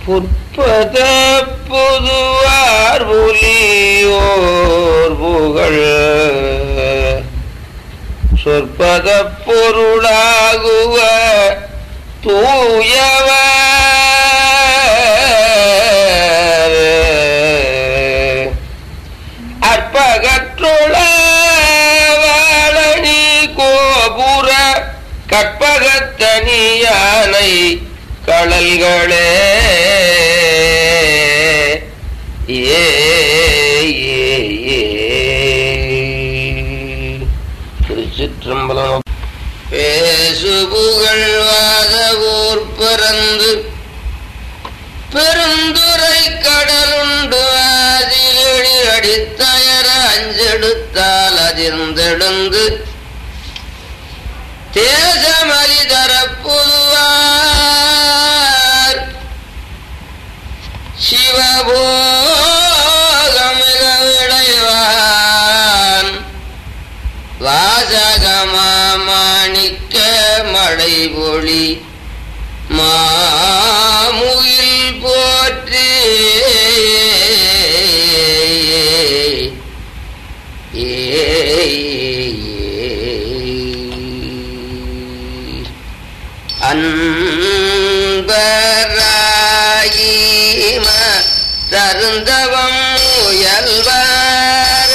புற்பத புதுவார் புலியோர் புகழ் சொற்பத பொருளாகுவ தூயவர் அற்பகற்றுள வாழனி கோபுர கற்பகத்தனியானை கடல்களே ஏ ஏ, ஏ. திருச்சிற்றம்பலம் பேசுபுகழ்வாத ஊர் பிறந்து பெருந்துரை கடலுண்டு அதிலெழி அடித்தயர அஞ்செடுத்தால் அதிர்ந்தெழுந்து தேசமலி தரப்புதுவார் சிவபோகமிக விளைவான் வாசகமாணிக்க மழை பொழி மாமுகில் போற்றி அன்பராயிம தருந்தவம் முயல்வார்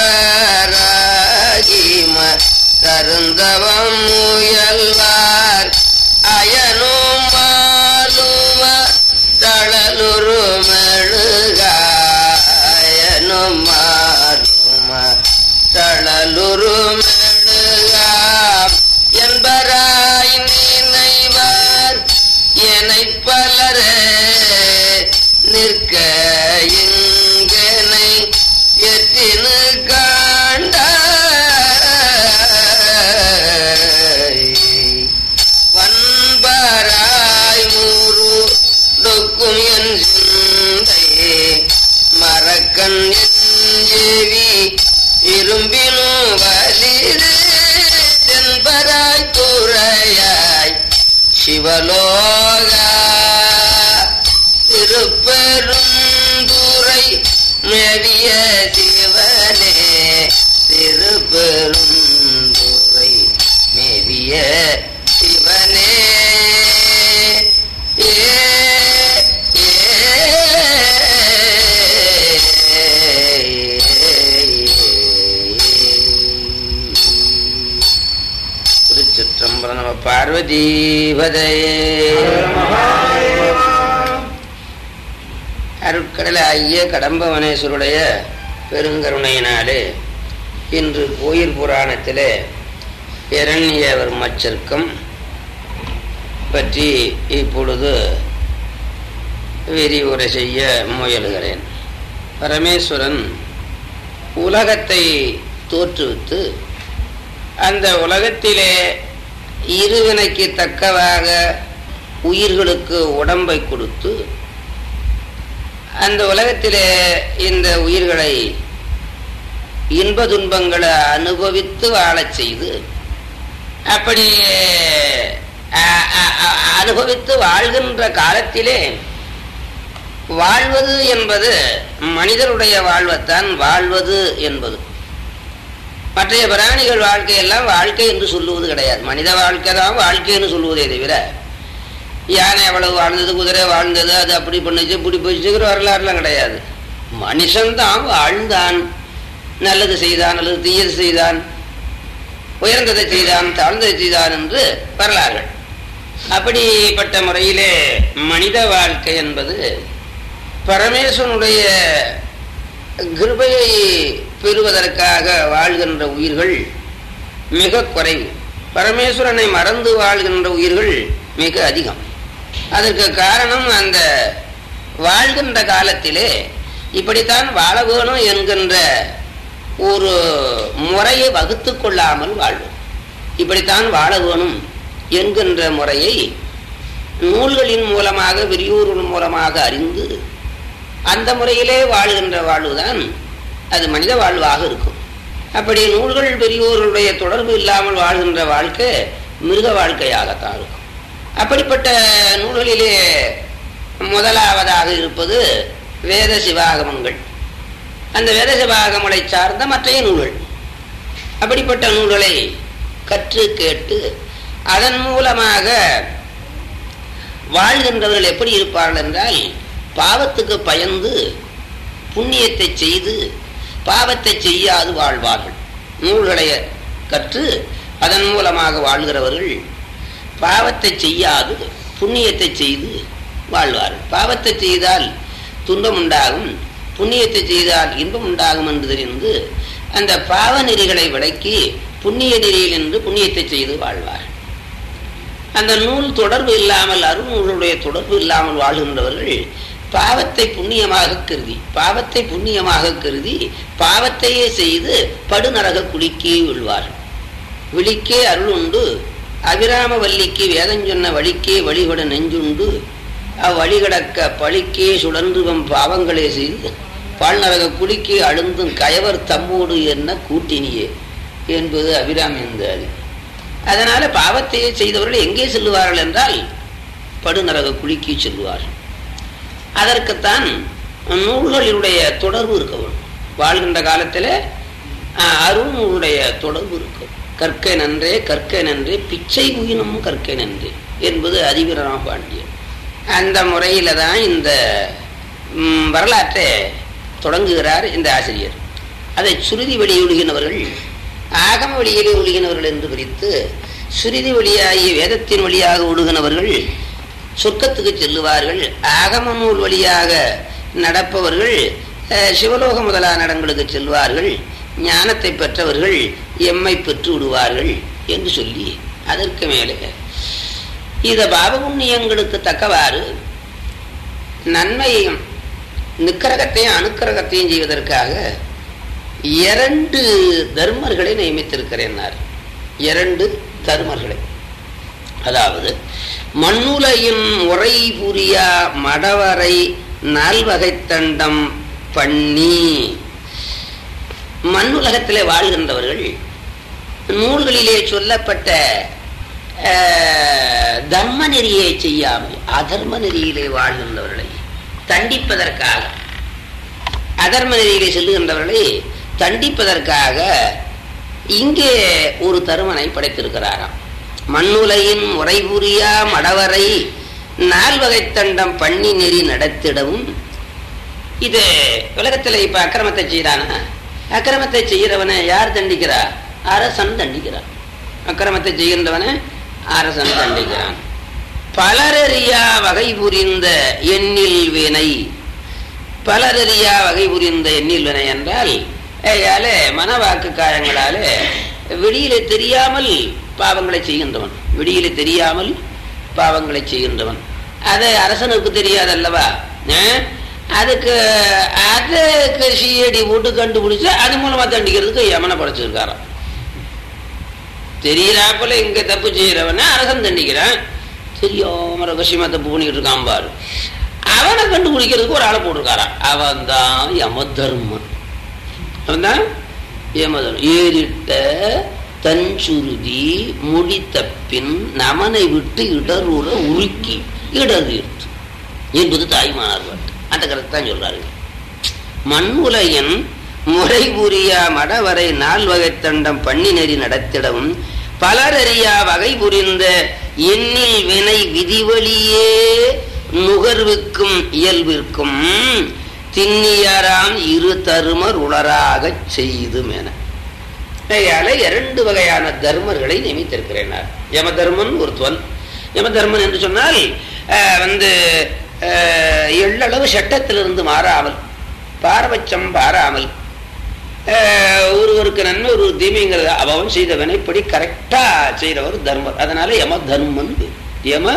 அன்பராகிம தருந்தவம் முயல்வார் அயனும் மாலும தளலுரு மெழுகாயனும் மாலும தளலுரு மெழுகா என்பராய் நினைவார் என்னை பலரே நிற்க இங்கனை எத்தினு காண்ட வன்பராய் மூரு டொக்கும் என் சிந்தை மரக்கண் எஞ்சேவி விரும்பினும் வலிது தென்பராய் துறையாய் சிவலோகா திருப்பெருந்துறை மெடிய சிவனே திருப்பெருந்துறை மேவிய சிவனே ஏ ஏ திருச்சிற்றம்பலம் நம பார்வதீபதையே அருட்கடல ஐய கடம்பவனேஸ்வருடைய பெருங்கருணையினாலே இன்று கோயில் புராணத்திலே இரண்யவர்மச்சர்க்கம் பற்றி இப்பொழுது விரிவுரை செய்ய முயலுகிறேன் பரமேஸ்வரன் உலகத்தை தோற்றுவித்து அந்த உலகத்திலே இருவினைக்கு தக்கவாக உயிர்களுக்கு உடம்பை கொடுத்து அந்த உலகத்திலே இந்த உயிர்களை இன்ப துன்பங்களை அனுபவித்து வாழச் செய்து அப்படி அ- அ- அ- அனுபவித்து வாழ்கின்ற காலத்திலே வாழ்வது என்பது மனிதருடைய வாழ்வைத்தான் வாழ்வது என்பது மற்றைய பிராணிகள் வாழ்க்கையெல்லாம் வாழ்க்கை என்று சொல்லுவது கிடையாது மனித வாழ்க்கை தான் வாழ்க்கை என்று சொல்லுவதே தவிர யானை எவ்வளவு வாழ்ந்தது குதிரை வாழ்ந்தது அது அப்படி பண்ணுச்சு இப்படி போச்சுங்கிற வரலாறுலாம் கிடையாது மனுஷன்தான் வாழ்ந்தான் நல்லது செய்தான் அல்லது தீயது செய்தான் உயர்ந்ததை செய்தான் தாழ்ந்ததை செய்தான் என்று வரலாறுகள் அப்படிப்பட்ட முறையிலே மனித வாழ்க்கை என்பது பரமேஸ்வரனுடைய கிருபையை பெறுவதற்காக வாழ்கின்ற உயிர்கள் மிக குறைவு பரமேஸ்வரனை மறந்து வாழ்கின்ற உயிர்கள் மிக அதிகம் அதற்கு காரணம் அந்த வாழ்கின்ற காலத்திலே இப்படித்தான் வாழ வேணும் என்கின்ற ஒரு முறையை வகுத்து கொள்ளாமல் வாழ்வோம் இப்படித்தான் வாழ வேணும் என்கின்ற முறையை நூல்களின் மூலமாக விரியூரின் மூலமாக அறிந்து அந்த முறையிலே வாழ்கின்ற வாழ்வுதான் அது மனித வாழ்வாக இருக்கும் அப்படி நூல்கள் பெரியோர்களுடைய தொடர்பு இல்லாமல் வாழ்கின்ற வாழ்க்கை மிருக வாழ்க்கையாகத்தான் இருக்கும் அப்படிப்பட்ட நூல்களிலே முதலாவதாக இருப்பது வேத சிவாகமங்கள் அந்த வேத சிவாகமங்களை சார்ந்த மற்றைய நூல்கள் அப்படிப்பட்ட நூல்களை கற்று கேட்டு அதன் மூலமாக வாழ்கின்றவர்கள் எப்படி இருப்பார்கள் என்றால் பாவத்துக்கு பயந்து புண்ணியத்தை செய்து பாவத்தை செய்யாது வாழ்வார்கள் நூல்களை கற்று அதன் மூலமாக வாழ்கிறவர்கள் பாவத்தை செய்யாது புண்ணியத்தை செய்து வாழ்வார்கள் பாவத்தை செய்தால் துன்பம் உண்டாகும் புண்ணியத்தை செய்தால் இன்பம் உண்டாகும் என்று தெரிந்து அந்த பாவ நெறிகளை விளக்கி புண்ணிய நெறியில் என்று புண்ணியத்தை செய்து வாழ்வார் அந்த நூல் தொடர்பு இல்லாமல் அருநூலுடைய தொடர்பு இல்லாமல் வாழ்கின்றவர்கள் பாவத்தை புண்ணியமாக கருதி பாவத்தை புண்ணியமாக கருதி பாவத்தையே செய்து படுநரக குளிக்கே விழுவார்கள் விழிக்கே அருள் உண்டு அபிராம வல்லிக்கு வேதம் சொன்ன வழிக்கே வழிபட நெஞ்சுண்டு அவ்வழி கடக்க பழிக்கே சுழன்றுவம் பாவங்களே செய்து பால்நரக குளிக்கு அழுந்தும் கயவர் தம்மோடு என்ன கூட்டினியே என்பது அபிராமிந்தாதி அதனால பாவத்தையே செய்தவர்கள் எங்கே செல்லுவார்கள் என்றால் படுநரக குளிக்கு செல்லுவார்கள் அதற்குத்தான் நூல்களினுடைய தொடர்பு இருக்க வேண்டும் வாழ்கின்ற காலத்தில் அருள்நூலுடைய தொடர்பு இருக்கும் கற்க நன்றே கற்க நன்றே பிச்சை உயினும் கற்க நன்றே என்பது அதிவீரராம பாண்டியன் அந்த முறையில தான் இந்த வரலாற்றை தொடங்குகிறார் இந்த ஆசிரியர் அதை சுருதி வெளியொழுகினவர்கள் ஆகம வழியிலே ஒழுகினவர்கள் என்று பிரித்து சுருதி வழியாகிய வேதத்தின் வழியாக ஒழுகினவர்கள் சொர்க்கத்துக்கு செல்லுவார்கள் ஆகம நூல் வழியாக நடப்பவர்கள் சிவலோக முதலான இடங்களுக்கு செல்வார்கள் ஞானத்தை பெற்றவர்கள் எம்மை பெற்று விடுவார்கள் என்று சொல்லி அதற்கு மேலே இத பாபபுண்ணியங்களுக்கு தக்கவாறு நன்மையையும் நிக்கரகத்தையும் அணுக்கரகத்தையும் செய்வதற்காக இரண்டு தர்மர்களை நியமித்திருக்கிறேன்னார் இரண்டு தர்மர்களை அதாவது மண்ணுலையின் உரை புரியா மடவரை நால்வகை தண்டம் பண்ணி மண்ணுலகத்திலே வாழ்கின்றவர்கள் நூல்களிலே சொல்லப்பட்ட தர்ம நெறியை செய்யாமல் அதர்ம நெறியிலே வாழ்கின்றவர்களை தண்டிப்பதற்காக அதர்ம நெறியிலே செல்லுகின்றவர்களை தண்டிப்பதற்காக இங்கே ஒரு தருமனை படைத்திருக்கிறாராம் மண்ணுலையின் முறைபுரியா மடவரை நால்வகை தண்டம் பண்ணி நெறி நடத்திடவும் இது உலகத்தில் இப்ப அக்கிரமத்தை செய்யறானா அக்கிரமத்தை செய்கிறவனை யார் தண்டிக்கிறா அரசன் தண்டிக்கிறான் அக்கிரமத்தை செய்கின்றவனை அரசன் தண்டிக்கிறான் பலரறியா வகை புரிந்த எண்ணில் வினை பலரறியா வகை புரிந்த எண்ணில் வினை என்றால் ஏயால மனவாக்கு காயங்களாலே வெளியில தெரியாமல் பாவங்களை செய்கின்றவன் வெளியில தெரியாமல் பாவங்களை செய்கின்றவன் அது அரசனுக்கு தெரியாதல்லவா அதுக்கு அதுக்கு சிஐடி போட்டு கண்டுபிடிச்சு அது மூலமா தண்டிக்கிறதுக்கு யமனை படைச்சிருக்காராம் தெரியறாப்புல இங்க தப்பு செய்யறவன அரசன் தண்டிக்கிறான் தெரியாம ரகசியமா தப்பு பண்ணிட்டு இருக்கான் பாரு அவனை கண்டுபிடிக்கிறதுக்கு ஒரு ஆளை போட்டிருக்காரான் அவன் தான் யம தர்மன் அவன் தான் யமதர்மன் ஏறிட்ட தன் சுருதி முடி தப்பின் நமனை விட்டு இடரூர உருக்கி இடர்தீர்த்து என்பது தாய்மானார் பாட்டு அந்த கருத்து தான் சொல்றாரு மண் உலையன் முறை புரியா மடவரை நால் வகை தண்டம் பண்ணி நெறி நடத்திடவும் பலரறியா வகை புரிந்த எண்ணில் வினை விதிவழியே நுகர்வுக்கும் இயல்பிற்கும் திண்ணியராம் இரு தருமர் உளராகச் செய்தும் என இரண்டு வகையான தர்மர்களை நியமித்திருக்கிறேன் யம தர்மன் ஒருத்துவன் யம தர்மன் என்று சொன்னால் வந்து எள்ளளவு சட்டத்திலிருந்து மாறாமல் பாரபட்சம் பாராமல் ஒருவருக்கு நன்மை ஒரு தீமைங்கிறது அவன் செய்த வினைப்படி கரெக்டா செய்யறவர் தர்மர் அதனால யம தர்மன் யம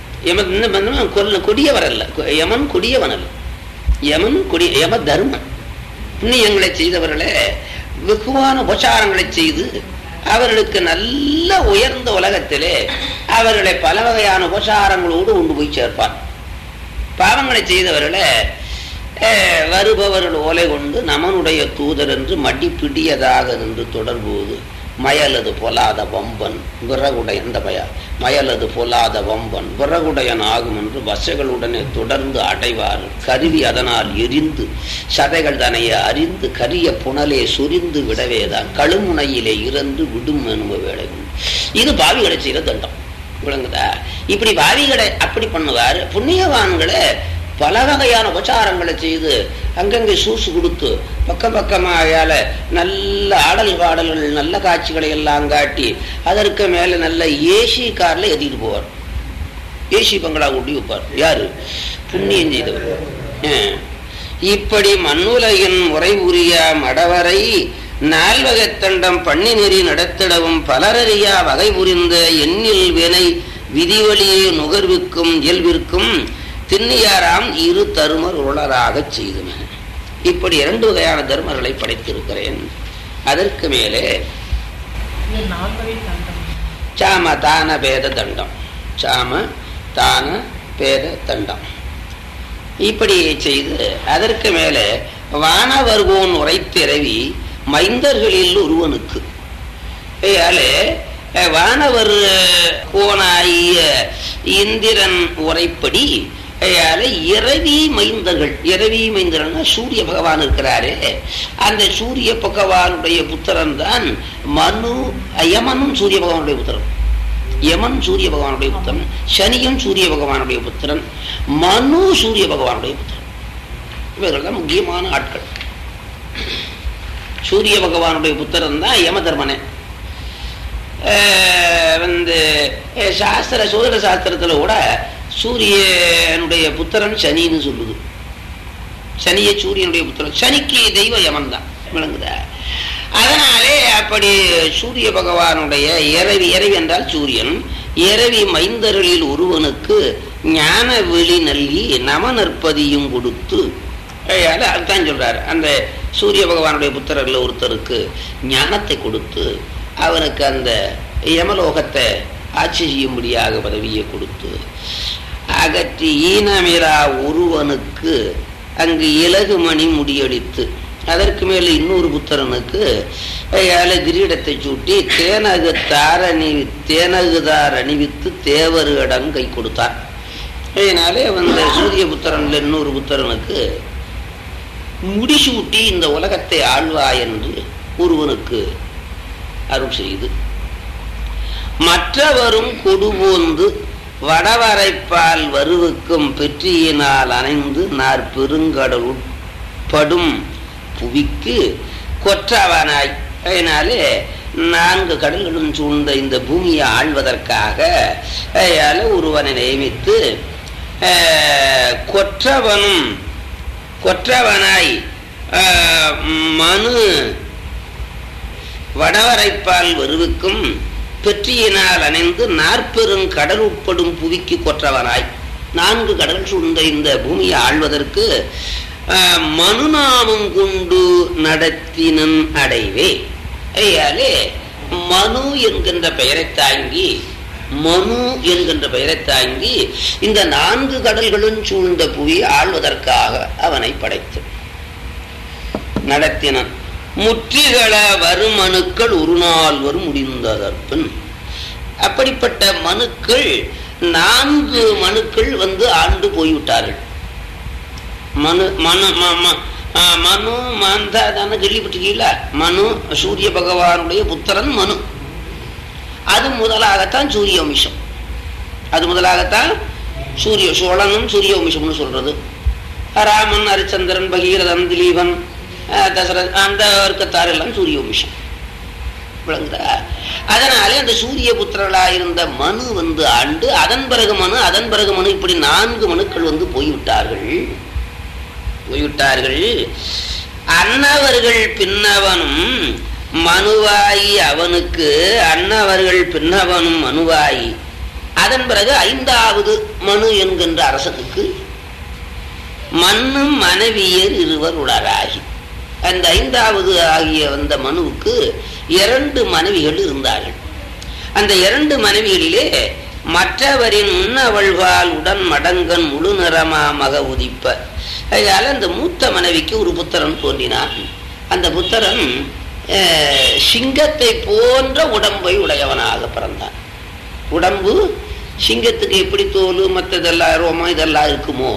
யம கொல்ல கொடியவர் அல்ல யமன் கொடியவன் அல்ல யமன் கொடி யம தர்மன் புண்ணியங்களை செய்தவர்களே வெகுவான உபச்சாரங்களை செய்து அவர்களுக்கு நல்ல உயர்ந்த உலகத்திலே அவர்களை பல வகையான உபசாரங்களோடு கொண்டு போய் சேர்ப்பார் பாவங்களை செய்தவர்களை வருபவர்கள் ஓலை கொண்டு நமனுடைய தூதர் என்று மடி பிடியதாக நின்று தொடர்போது மயலது பொலாத வம்பன் விறகுடைய அந்த பய மயலது பொலாத வம்பன் விறகுடையன் ஆகும் என்று வசைகளுடனே தொடர்ந்து அடைவார் கருவி அதனால் எரிந்து சதைகள் தனைய அறிந்து கரிய புனலே சுரிந்து விடவேதான் கழுமுனையிலே இறந்து விடும் எனும் வேலை உண்டு. இது பாவிகளை செய்கிற தண்டம் விளங்குதா இப்படி பாவிகளை அப்படி பண்ணுவார் புண்ணியவான்களை பல வகையான உபச்சாரங்களை செய்து அங்கங்கே சூசு கொடுத்து பக்கம் பக்கமாயால நல்ல ஆடல் பாடல்கள் நல்ல காட்சிகளை எல்லாம் காட்டி அதற்கு மேல நல்ல ஏசி கார்ல ஏத்திட்டு போவார் ஏசி பங்களா கூட்டி வைப்பார் யாரு புண்ணியம் செய்தவர் ஆ. இப்படி மண்ணுலகின் முறை உரிய மடவரை நால்வகைத் தண்டம் பண்ணி நெறி நடத்திடவும் பலரறியா வகை புரிந்த எண்ணில் வினை விதிவழியே நுகர்விற்கும் இயல்பிற்கும் திண்ணியாராம் இரு தருமர் உளராகச் செய்துமே இப்படி இரண்டு வகையான தர்மர்களை படைத்திருக்கிறேன் அதற்கு மேலே இது நால்வகை தண்டம் சாம தான பேத தண்டம் சாம தான பேத தண்டம் இப்படி செய்து அதற்கு மேலே வானவர்கோன் உரைத்திரவி மைந்தர்களில் ஒருவனுக்கு ஏயாலே அஹ், வானவர் கோனாகிய இந்திரன் உரைப்படி ஏயாலே இரவி மைந்தர்கள் இரவி மைந்தரன்னா சூரிய பகவான் இருக்கிறாரே அந்த சூரிய பகவானுடைய புத்திரன் தான் மனு யமனும் சூரிய பகவானுடைய புத்திரன் யமன் சூரிய பகவானுடைய புத்திரன் சனியும் சூரிய பகவானுடைய புத்திரன் மனு சூரிய பகவானுடைய புத்திரன் இவர்கள் தான் முக்கியமான ஆட்கள் சூரிய பகவானுடைய புத்திரன் தான் யம தர்மனே அஹ் வந்து அஹ் சாஸ்திர சோதர சாஸ்திரத்துல கூட சூரியனுடைய புத்திரன் சனின்னு சொல்லுது சனியை சூரியனுடைய புத்திரன் சனிக்கு தெய்வ யமன் தான் விளங்குதா அதனாலே அப்படி சூரிய பகவானுடைய இரவி இரவி என்றால் சூரியன் இரவி மைந்தர்களில் ஒருவனுக்கு ஞான வெளி நல்கி நம நற்பதியும் கொடுத்து அதால அதுதான் சொல்றாரு அந்த சூரிய பகவானுடைய புத்திரர்ல ஒருத்தருக்கு ஞானத்தை கொடுத்து அவனுக்கு அந்த யமலோகத்தை ஆட்சி செய்யும்படியாக பதவியை கொடுத்து அகற்றி ஈனமிரா ஒருவனுக்கு அங்கு இலகுமணி முடியடித்து அதற்கு மேல இன்னொரு புத்திரனுக்கு அயால கிரீடத்தை சூட்டி தேனகு தார அணி தேனகுதார் அணிவித்து தேவரிடம் கை கொடுத்தார் அதனாலே வந்த சூரிய புத்திரன்ல இன்னொரு புத்திரனுக்கு முடிசூட்டி இந்த உலகத்தை ஆழ்வா என்று ஒருவனுக்கு அருள் செய்து மற்றவரும் கொடுபோந்து வடவரைப்பால் வருவுக்கும் பெற்றியினால் அணைந்து நார் பெருங்கடல் உட்படும் புவிக்கு கொற்றவனாய் அதனாலே நான்கு கடல்களும் சூழ்ந்த இந்த பூமியை ஆள்வதற்காக அயால ஒருவனை நியமித்து அஹ், கொற்றவனும் கொற்றவனாய் அஹ், மனு வடவரைப்பால் வருவுக்கும் பெற்றியினால் அணைந்து நாற்பெரும் கடல் உட்படும் புவிக்கு கொற்றவனாய் நான்கு கடல் சூழ்ந்த இந்த பூமியை ஆள்வதற்கு ஆஹ், மனுநாமம் கொண்டு நடத்தினன் அடைவே ஐயாலே மனு என்கின்ற பெயரை தாங்கி மனு என்கின்ற பெயரை தாங்கி இந்த நான்கு கடல்களும் சூழ்ந்த புவியை ஆள்வதற்காக அவனை படைத்து நடத்தினான் முற்றிகள வரும் மனுக்கள் ஒரு நாள் வரும் முடிந்ததற்பின் அப்படிப்பட்ட மனுக்கள் நான்கு மனுக்கள் வந்து ஆண்டு போய்விட்டார்கள் மனு மனு ம- ம- ஆ, மனு மாந்தா தானே கேள்விப்பட்டிருக்கீங்களா மனு சூரிய பகவானுடைய புத்திரன் மனு அது முதலாகத்தான் சூரிய வம்சம் அது முதலாகத்தான் சூரிய சோழனும் சூரிய வம்சம்னு சொல்றது ராமன் ஹரிச்சந்திரன் பகீரதன் திலீபன் அஹ், தசரத் அந்த வர்க்கத்தார் எல்லாம் சூரிய வம்சம் விளங்குதா அதனாலே அந்த சூரிய புத்திரர்களாயிருந்த மனு வந்து ஆண்டு அதன் பிறகு மனு அதன் பிறகு மனு இப்படி நான்கு மனுக்கள் வந்து போய்விட்டார்கள் போய்விட்டார்கள் அன்னவர்கள் பின்னவனும் மனுவாயி அவனுக்கு அன்னவர்கள் பின்னவனும் மனுவாயி அதன் பிறகு ஐந்தாவது மனு என்கின்ற அரசனுக்கு மண்ணும் மனைவியர் இருவர் உளராகி அந்த ஐந்தாவது ஆகிய வந்த மனுவுக்கு இரண்டு மனைவிகள் இருந்தார்கள் அந்த இரண்டு மனைவிகளிலே மற்றவரின் உண்ணவழ்வால் உடன் மடங்கன் முழு நிறமா மக உதிப்ப அதனால அந்த மூத்த மனைவிக்கு ஒரு புத்திரன் தோன்றினான் அந்த புத்திரன் அஹ், சிங்கத்தை போன்ற உடம்பை உடையவனாக பிறந்தான் உடம்பு சிங்கத்துக்கு எப்படி தோல் மற்றதெல்லாம் ரோமம் இதெல்லாம் இருக்குமோ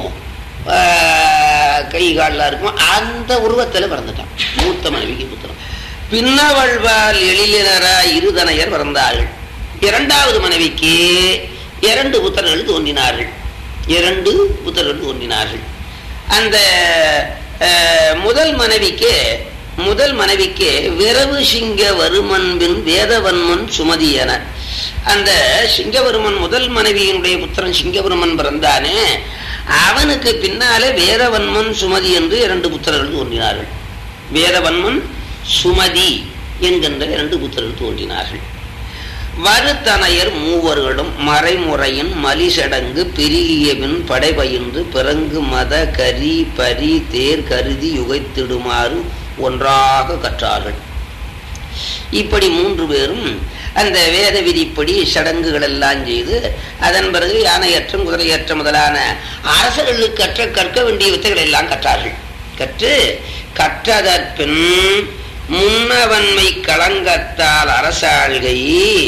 ஆஹ், கை கால்லாம் இருக்குமோ அந்த உருவத்தில் பிறந்துட்டான் மூத்த மனைவிக்கு புத்திரம் பின்னவழ்வால் எழிலினரா இருதனையர் பிறந்தார்கள் இரண்டாவது மனைவிக்கு இரண்டு புத்தர்கள் தோன்றினார்கள் இரண்டு புத்தர்கள் தோன்றினார்கள் அந்த அஹ், முதல் மனைவிக்கு முதல் மனைவிக்கு விரவு சிங்க வருமன்பின் வேதவன்மன் சுமதி என அந்த சிங்கவருமன் முதல் மனைவியினுடைய புத்திரன் சிங்கவருமன் பிறந்தானே அவனுக்கு பின்னாலே வேதவன்மன் சுமதி என்று இரண்டு புத்திரர்கள் தோன்றினார்கள் வேதவன்மன் சுமதி என்கின்ற இரண்டு புத்திரர்கள் தோன்றினார்கள் வருத்தனையர் மூவர்களும் மறைமுறையின் மலிசடங்கு பெருகியபின் படைபயின்று பிறங்கு மத கரி பரி தேர் கருதி யுகைத்திடுமாறு ஒன்றாக கற்றார்கள் இப்படி மூன்று பேரும் அந்த வேத விதிப்படி சடங்குகள் எல்லாம் செய்து அதன் பிறகு யானையற்றம் குதிரையற்ற முதலான அரசர்களுக்கு கற்ற கற்க வேண்டிய வித்தைகள் எல்லாம் கற்றார்கள் கற்று கற்றதற்பின் முன்னவன்மை களங்கத்தால் அரசாள்கை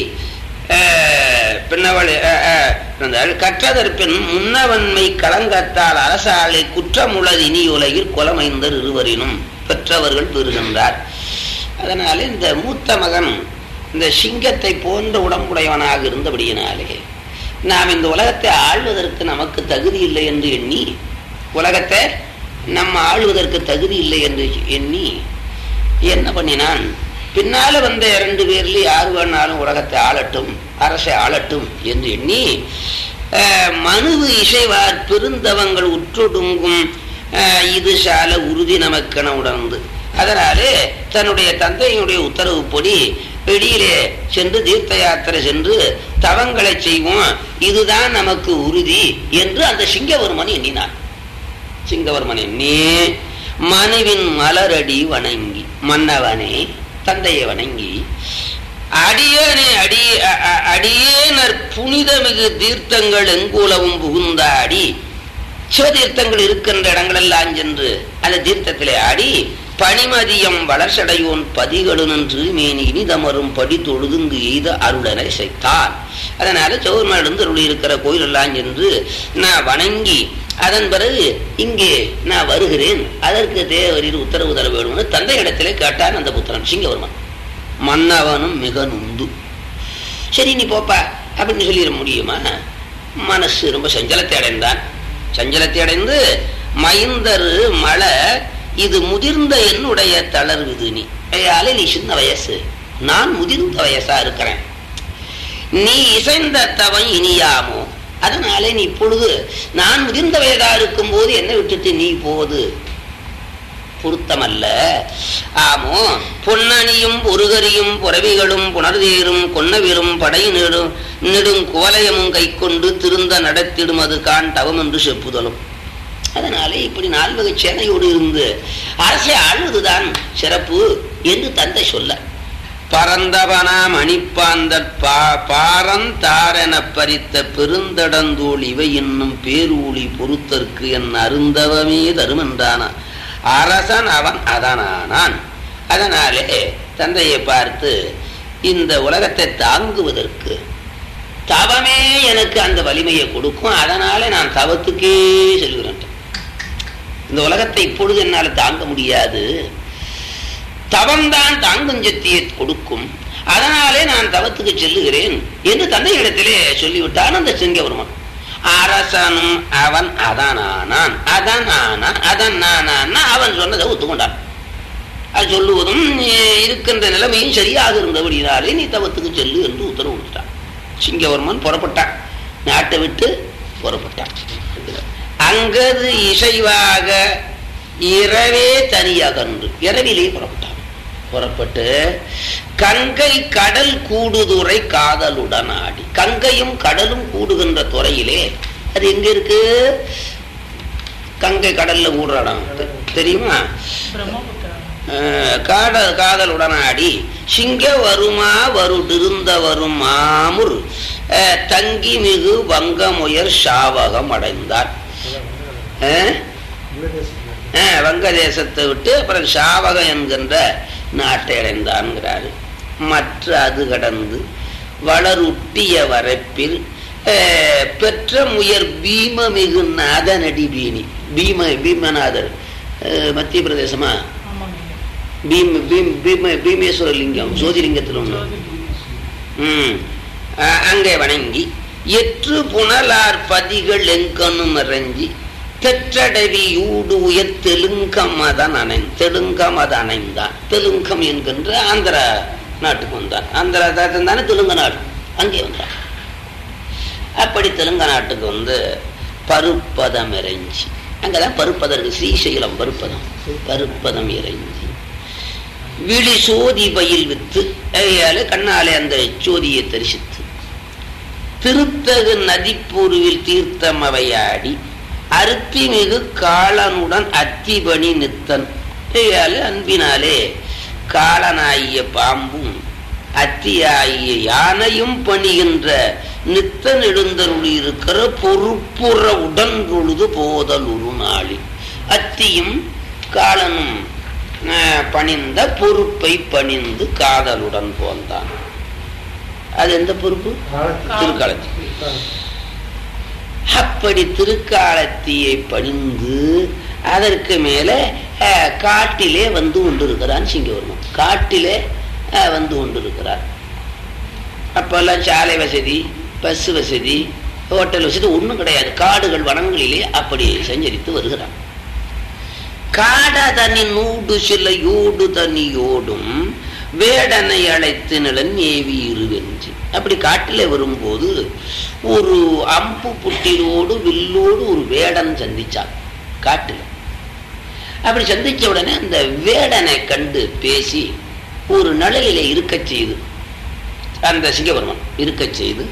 அஹ், பின்னவள் அஹ், அஹ், இருந்தால் கற்றதற்பின் முன்னவன்மை களங்கத்தால் அரசாளை குற்றமுளது இனி உலகில் கொலமைந்தர் இருவரினும் பெற்றவர்கள் பெறுகின்றார் அதனால இந்த மூத்த மகன் இந்த சிங்கத்தை போன்ற உடம்புடையவனாக இருந்தபடியினாலே நாம் இந்த உலகத்தை ஆள்வதற்கு நமக்கு தகுதி இல்லை என்று எண்ணி உலகத்தை நம்ம ஆள்வதற்கு தகுதி இல்லை என்று எண்ணி என்ன பண்ணினான் பின்னால வந்த இரண்டு பேர்ல யார் வேணாலும் உலகத்தை ஆளட்டும் அரசை ஆளட்டும் என்று எண்ணி அஹ், மனுவு இசைவார் பெருந்தவங்கள் உற்றொடுங்கும் அஹ், இது சால உறுதி நமக்கென உணர்ந்து அதனாலே தன்னுடைய தந்தையினுடைய உத்தரவுப்படி வெளியிலே சென்று தீர்த்த யாத்திரை சென்று தவங்களை செய்வோம் இதுதான் நமக்கு உறுதி என்று அந்த சிங்கவர்மன் எண்ணினான் சிங்கவர்மன் எண்ணி மனுவின் மலரடி வணங்கி மன்னவனே தந்தையை வணங்கி அடியேனே அடி அ- அ- அடியேனர் புனிதமிகு தீர்த்தங்கள் எங்குலவும் புகுந்தாடி சிவதீர்த்தங்கள் இருக்கின்ற இடங்களெல்லாம் சென்று அந்த தீர்த்தத்திலே ஆடி பனிமதியம் வளர்ச்சடையோன் பதிகளு நின்று மேனி இனிதமரும் படி தொழுதுங்கு எய்த அருளனை செய்தான் அதனால சௌர்மலிருந்து அருள் இருக்கிற கோயில் எல்லாம் சென்று நான் வணங்கி அதன் பிறகு இங்கே நான் வருகிறேன் அதற்கு தேவரில் உத்தரவு தர வேண்டும்னு தந்தை இடத்திலே கேட்டான் அந்த புத்திரன் சிங்கவர்மன் மன்னவனும் மிக நுந்து சரி நீ போப்பா அப்படின்னு சொல்லிட முடியுமா மனசு ரொம்ப சஞ்சலத்தை அடைந்தான் சஞ்சலத்தை அடைந்து மைந்தரு மழை இது முதிர்ந்த என்னுடைய தளர்வுது நீ ஐயாலே நீ சின்ன வயசு நான் முதிர்ந்த வயசா இருக்கிறேன் நீ இசைந்த தவம் இனியாமோ அதனாலே நீ இப்பொழுது நான் முதிர்ந்த வயதா இருக்கும் போது என்னை விட்டுட்டு நீ போவது பொருத்தமல்ல ஆமோ பொன்னணியும் பொருகரியும் புறவிகளும் புணர்தீரும் கொன்னவிலும் படை நெடும் நெடும் குவலயமும் கைக்கொண்டு திருந்த நடத்திடும் அது கான் தவம் என்று செப்புதலும் அதனாலே இப்படி நால்வகை சேனையோடு இருந்து அரசை ஆள்வதுதான் சிறப்பு என்று தந்தை சொல்ல பரந்தவனா மணிப்பாந்தற் பா பாரந்தாரென பறித்த பெருந்தடந்தோள் இவை என்னும் பேரூழி பொறுத்தற்கு என் அருந்தவமே தருமென்றானா அரசன் அவன் அதனானான் அதனாலே தந்தையை பார்த்து இந்த உலகத்தை தாங்குவதற்கு தவமே எனக்கு அந்த வலிமையை கொடுக்கும் அதனால நான் தவத்துக்கே செல்கிறேன் இந்த உலகத்தை இப்பொழுது என்னால் தாங்க முடியாது தவம்தான் தாங்கும் சக்தியை கொடுக்கும் அதனாலே நான் தவத்துக்கு செல்லுகிறேன் என்று தந்தை இடத்திலே சொல்லிவிட்டான் அந்த சிங்கவர்மன் அரசனும் அவன் அதனானான் அதனானான் அதனானா அவன் சொன்னதை ஒத்துக்கொண்டான் அது சொல்லுவதும் நீ- இருக்கின்ற நிலைமையும் சரியாக இருந்தபடினாலே நீ தவத்துக்கு செல்லு என்று உத்தரவு கொடுத்தான் சிங்கவர்மன் புறப்பட்டான் நாட்டை விட்டு புறப்பட்டான் அங்கது இசைவாக இரவே தனியகன்று இரவிலே புறப்பட்டான் புறப்பட்டு கங்கை கடல் கூடுதுறை காதலுடன் ஆடி கங்கையும் கடலும் கூடுகின்ற துறையிலே அது எங்க இருக்கு கங்கை கடல்ல கூடுற இடம் தெ- தெரியுமா பிரம்மபுத்திரா அஹ் காடல் காதலுடன் ஆடி சிங்க வருமா வருடிருந்த வரும் மாமுர் அஹ் தங்கி மிகு வங்கமுயர் சாவகம் அடைந்தார் அஹ் அஹ் வங்கதேசத்தை விட்டு அப்புறம் சாவகம் என்கின்ற நாட்டை அடைந்தான்கிறாரு மற்ற அது கடந்து வளருட்டிய வரப்பில் அஹ், பெற்ற முயற் பீமமிகு நாதனடி பீனி பீம பீமநாதர் அஹ், மத்திய பிரதேசமா ஆமாங்க பீம பீம் பீம பீமேஸ்வர லிங்கம் ஜோதிலிங்கத்தில் ஒன்று ம். அ- அங்கே வணங்கி எற்று புனலார் பதிகள் எங்கனும் இறஞ்சி தெற்றடவி யூடு உயர் தெலுங்கம் அதன் அணை தெலுங்கம் அது அணைந்தான் தெலுங்கம் என்கின்ற ஆந்திர நாட்டுக்கு வந்தான் ஆந்திரா தாத்தன் தானே தெலுங்கு நாடு அங்கே வந்தான் அப்படி தெலுங்கு நாட்டுக்கு வந்து பருப்பதம் இறைஞ்சி அங்கதான் பருப்பதம் இருக்கு ஸ்ரீசைலம் பருப்பதம் பருப்பதம் இறைஞ்சி விழி சோதி பயில் வித்து அதையால கண்ணாலே அந்த சோதியை தரிசித்து திருத்தகு நதிப்பூருவில் தீர்த்தம் அவையாடி அருத்தி மிகு காலனுடன் அத்திபணி நித்தன் அதையால அன்பினாலே காலனாகிய பாம்பும் அத்தியாகிய யானையும் பணிகின்ற நித்தன் எழுந்தருளி இருக்கிற பொறுப்புற உடன் பொழுது போதல் ஒரு நாளில் அத்தியும் காலனும் அஹ், பணிந்த பொறுப்பை பணிந்து காதலுடன் போந்தான் அது எந்த பொறுப்பு திருக்காலத்தி அப்படி திருக்காலத்தியை பணிந்து அதற்கு மேலே அஹ், காட்டிலே வந்து கொண்டிருக்கிறான் சிங்கவர்மன் காட்டிலே அஹ், வந்து கொண்டிருக்கிறார் அப்பெல்லாம் சாலை வசதி பஸ் வசதி ஹோட்டல் வசதி ஒன்றும் கிடையாது காடுகள் வனங்களிலே அப்படி சஞ்சரித்து வருகிறான் காட தனி நூடு சில யோடு தனியோடும் வேடனை அழைத்து நிலன் ஏவி இருவென்று அப்படி காட்டிலே வரும்போது ஒரு அம்பு புட்டிலோடு வில்லோடு ஒரு வேடன் சந்திச்சான் காட்டில் அப்படி சந்திச்ச உடனே அந்த வேடனை கண்டு பேசி ஒரு நிழலிலே இருக்கச் செய்து அந்த சிங்கவர்மன் இருக்கச் செய்து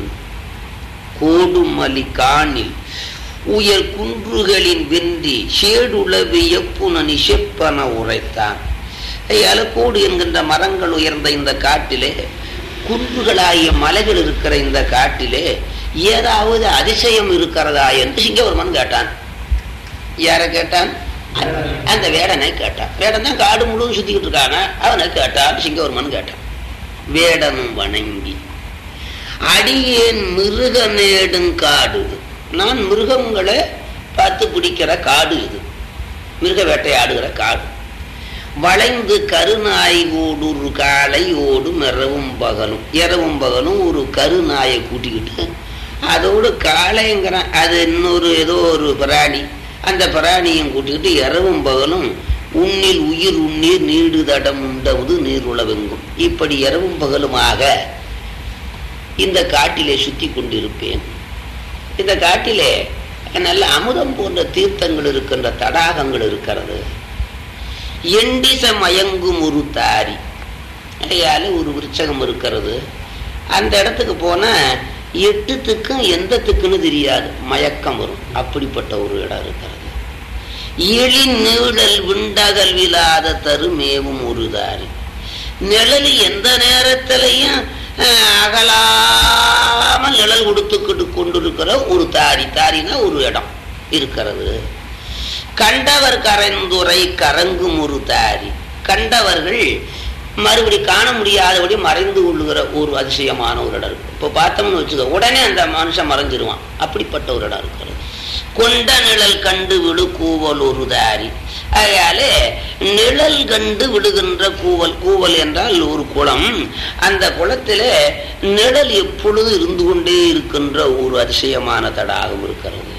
கோடுமலி காணில் உயர் குன்றுகளின் வென்றி சேடுளவிய புனனி செப்பன உரைத்தான் ஐயால கோடு என்கின்ற மரங்கள் உயர்ந்த இந்த காட்டிலே குன்றுகளாகிய மலைகள் இருக்கிற இந்த காட்டிலே ஏதாவது அதிசயம் இருக்கிறதா என்று சிங்கவர்மன் கேட்டான் யாரை கேட்டான் அந்த வேடனை கேட்டான் வேடன் தான் காடு முழுவதும் சுத்திக்கிட்டு இருக்காங்க அவனை கேட்டான் சிங்கவர்மன் கேட்டான் வேடனும் வணங்கி அடியேன் மிருக நேடும் காடு இது. நான் மிருகங்களை பார்த்து பிடிக்கிற காடு இது மிருக வேட்டையாடுகிற காடு வளைந்து கருநாய் ஓடு ஒரு காலை ஓடும் இரவும் பகலும் இரவும் பகலும் ஒரு கருநாயை கூட்டிக்கிட்டு அதோடு காளைங்கிறான் அது இன்னொரு ஏதோ ஒரு பிராணி அந்த பிராணியும் கூட்டிக்கிட்டு இரவும் பகலும் உன்னில் உயிர் உண்ணீர் நீடு தடம் உண்டவது நீர் உளவெங்கும் இப்படி இரவும் பகலுமாக இந்த காட்டிலே சுத்தி கொண்டிருப்பேன் இந்த காட்டிலே நல்ல அமுதம் போன்ற தீர்த்தங்கள் இருக்கின்ற தடாகங்கள் இருக்கிறது எண்டிச மயங்கும் ஒரு தாரி அதையால ஒரு விருச்சகம் இருக்கிறது அந்த இடத்துக்கு போனா எட்டு திக்கும் எந்த திக்குன்னு தெரியாது மயக்கம் வரும் அப்படிப்பட்ட ஒரு இடம் இருக்கிறது இழி நீழல் விண்டகல் விழாத தரு மேவும் ஒரு தாரி நிழல் எந்த நேரத்திலையும் அஹ், அகலாமல் நிழல் கொடுத்துக்கிட்டு கொண்டிருக்கிற ஒரு தாரி தாரினா ஒரு இடம் இருக்கிறது கண்டவர் கரைந்துரை கரங்கும் ஒரு தாரி கண்டவர்கள் மறுபடி காண முடியாதபடி மறைந்து கொள்ளுகிற ஒரு அதிசயமான ஒரு இடம் இருக்கு இப்போ பார்த்தோம்னு வச்சுக்கோ உடனே அந்த மனுஷன் மறைஞ்சிருவான் அப்படிப்பட்ட ஒரு இடம் இருக்கிறது கொண்ட நிழல் கண்டு விடு கூவல் ஒரு தாரி அதனாலே நிழல் கண்டு விடுகின்ற கூவல் கூவல் என்றால் ஒரு குளம் அந்த குளத்தில நிழல் எப்பொழுது இருந்து கொண்டே இருக்கின்ற ஒரு அதிசயமான தடாகம் இருக்கிறது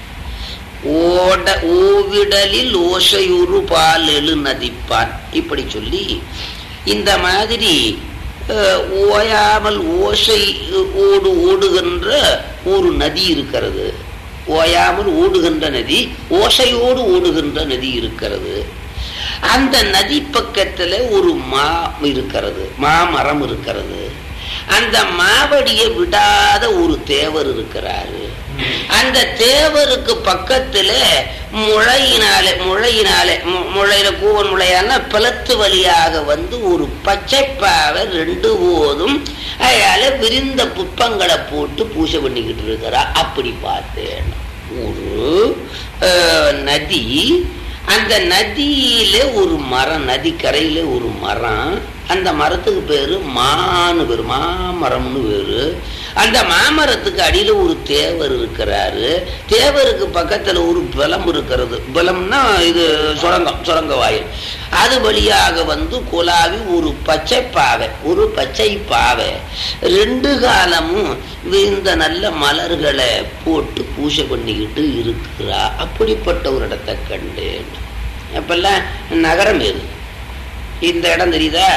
ஓட ஓவிடலில் ஓசையுறு பால் எழு நதிப்பான் இப்படி சொல்லி இந்த மாதிரி அஹ், ஓயாமல் ஓசை ஓடு ஓடுகின்ற ஒரு நதி இருக்கிறது ஓயாமல் ஓடுகின்ற நதி ஓசையோடு ஓடுகின்ற நதி இருக்கிறது அந்த நதி பக்கத்துல ஒரு மா இருக்கிறது மாமரம் இருக்கிறது அந்த மாவடியை விடாத ஒரு தேவர் இருக்கிறாரு அந்த தேவருக்கு பக்கத்துல முளையினாலே முளையினாலே மு- முளையில கூவன் முளையான பிளத்து வழியாக வந்து ஒரு பச்சைப்பாவை ரெண்டு போதும் அதனால விரிந்த புஷ்பங்களை போட்டு பூஜை பண்ணிக்கிட்டு இருக்கிறா அப்படி பார்த்தேன் ஒரு அஹ், நதி அந்த நதியில ஒரு மரம் நதிக்கரையில ஒரு மரம் அந்த மரத்துக்கு பேரு மான்னு பேரு மாமரம்னு பேரு அந்த மாமரத்துக்கு அடியில ஒரு தேவர் இருக்கிறாரு தேவருக்கு பக்கத்துல ஒரு பலம் இருக்கிறது பலம்னா இது சுரங்கம் சுரங்க வாயில் அது வழியாக வந்து குலாவி ஒரு பச்சை பாவை ஒரு பச்சை பாவை ரெண்டு காலமும் இந்த நல்ல மலர்களை போட்டு பூஜை பண்ணிக்கிட்டு இருக்கிறா அப்படிப்பட்ட ஒரு இடத்தை கண்டேன் அப்பெல்லாம் நகரம் எது இந்த இடம் தெரியுதா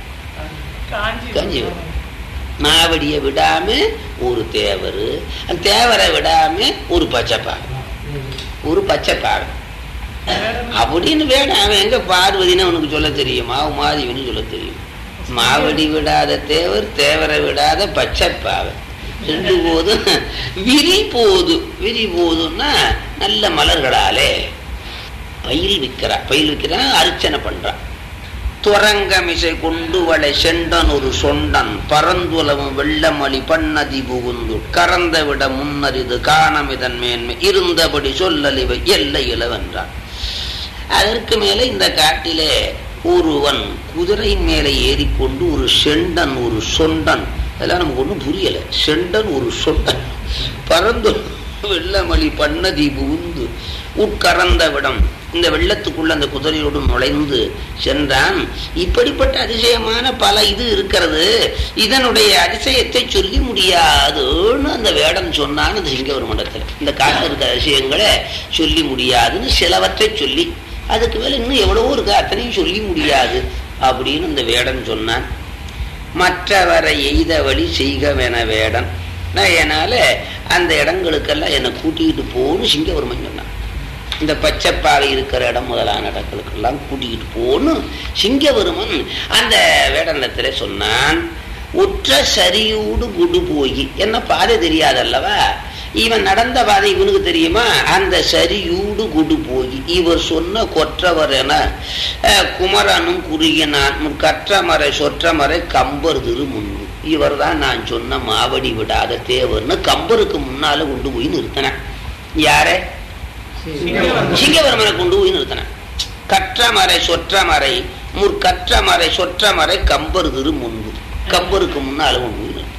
காஞ்சி காஞ்சிபுரம். மாவடியை விடாம ஒரு தேவர் அந்த தேவரை விடாம ஒரு பச்சைப்பாவை ஒரு பச்சைப்பாவை அப்படின்னு வேணும் அவன் எங்க பார்வதின்னு அவனுக்கு சொல்ல தெரியும் மாவு மாதிவின்னு சொல்ல தெரியும் மாவடி விடாத தேவர் தேவரை விடாத பச்சைப்பாவை ரெண்டு போதும் விரி போது விரி போதுன்னா நல்ல மலர்களாலே பயில் விற்கிறா பயில் விற்கிறா அர்ச்சனை பண்றான் துரங்கமிசை கொண்டு வளை செண்டன் ஒரு சொண்டன் பரந்துலவும் வெள்ளமளி பண்ணதி புகுந்து கறந்த விட முன்னரிது காணமிதன் மேன்மை இருந்தபடி சொல்லலிவை எல்லை இளவென்றான் அதற்கு மேலே இந்த காட்டிலே ஒருவன் குதிரையின் மேலே ஏறிக்கொண்டு ஒரு செண்டன் ஒரு சொண்டன் அதெல்லாம் நமக்கு ஒன்றும் புரியல செண்டன் ஒரு சொண்டன் பறந்து வெள்ளமளி பண்ணதி புகுந்து உட்கறந்த விடம் இந்த வெள்ளத்துக்குள்ள அந்த குதிரையோடு நுழைந்து சென்றான் இப்படிப்பட்ட அதிசயமான பல இது இருக்கிறது இதனுடைய அதிசயத்தை சொல்லி முடியாதுன்னு அந்த வேடம் சொன்னான் அந்த சிங்கவர் மண்டலத்தில் இந்த காட்டில் இருக்கிற அதிசயங்களை சொல்லி முடியாதுன்னு சிலவற்றை சொல்லி அதுக்கு மேல இன்னும் எவ்வளவோ இருக்கு அத்தனையும் சொல்லி முடியாது அப்படின்னு இந்த வேடன் சொன்னான் மற்றவரை எய்த வழி செய்கவென வேடன் நான் என்னால அந்த இடங்களுக்கெல்லாம் என்னை கூட்டிக்கிட்டு போன்னு சிங்கவர்மன் சொன்னான் இந்த பச்சைப்பாவை இருக்கிற இடம் முதலான இடங்களுக்கெல்லாம் கூட்டிக்கிட்டு போன்னு சிங்கவருமன் அந்த வேடனத்துல சொன்னான் உற்ற சரியூடு குடு போய் என்ன பாதை தெரியாதல்லவா இவன் நடந்த பாதை இவனுக்கு தெரியுமா அந்த சரியூடு குடு போய் இவர் சொன்ன கொற்றவர் என அஹ், குமரனும் குறுகினான் கற்றமறை சொற்றமறை கம்பர் திரு முன்பு இவர் தான் நான் சொன்ன மாவடி விடாத தேவர்னு கம்பருக்கு முன்னால கொண்டு போய் நிறுத்தினேன் யாரே சிங்கவர்மனை கொண்டு போய் நிறுத்தினான் கற்றமறை சொற்றமறை முற்கற்றமறை சொற்றமறை கம்பர் திரு முன்பு கம்பருக்கு முன்னால கொண்டு போய் நிறுத்தினான்.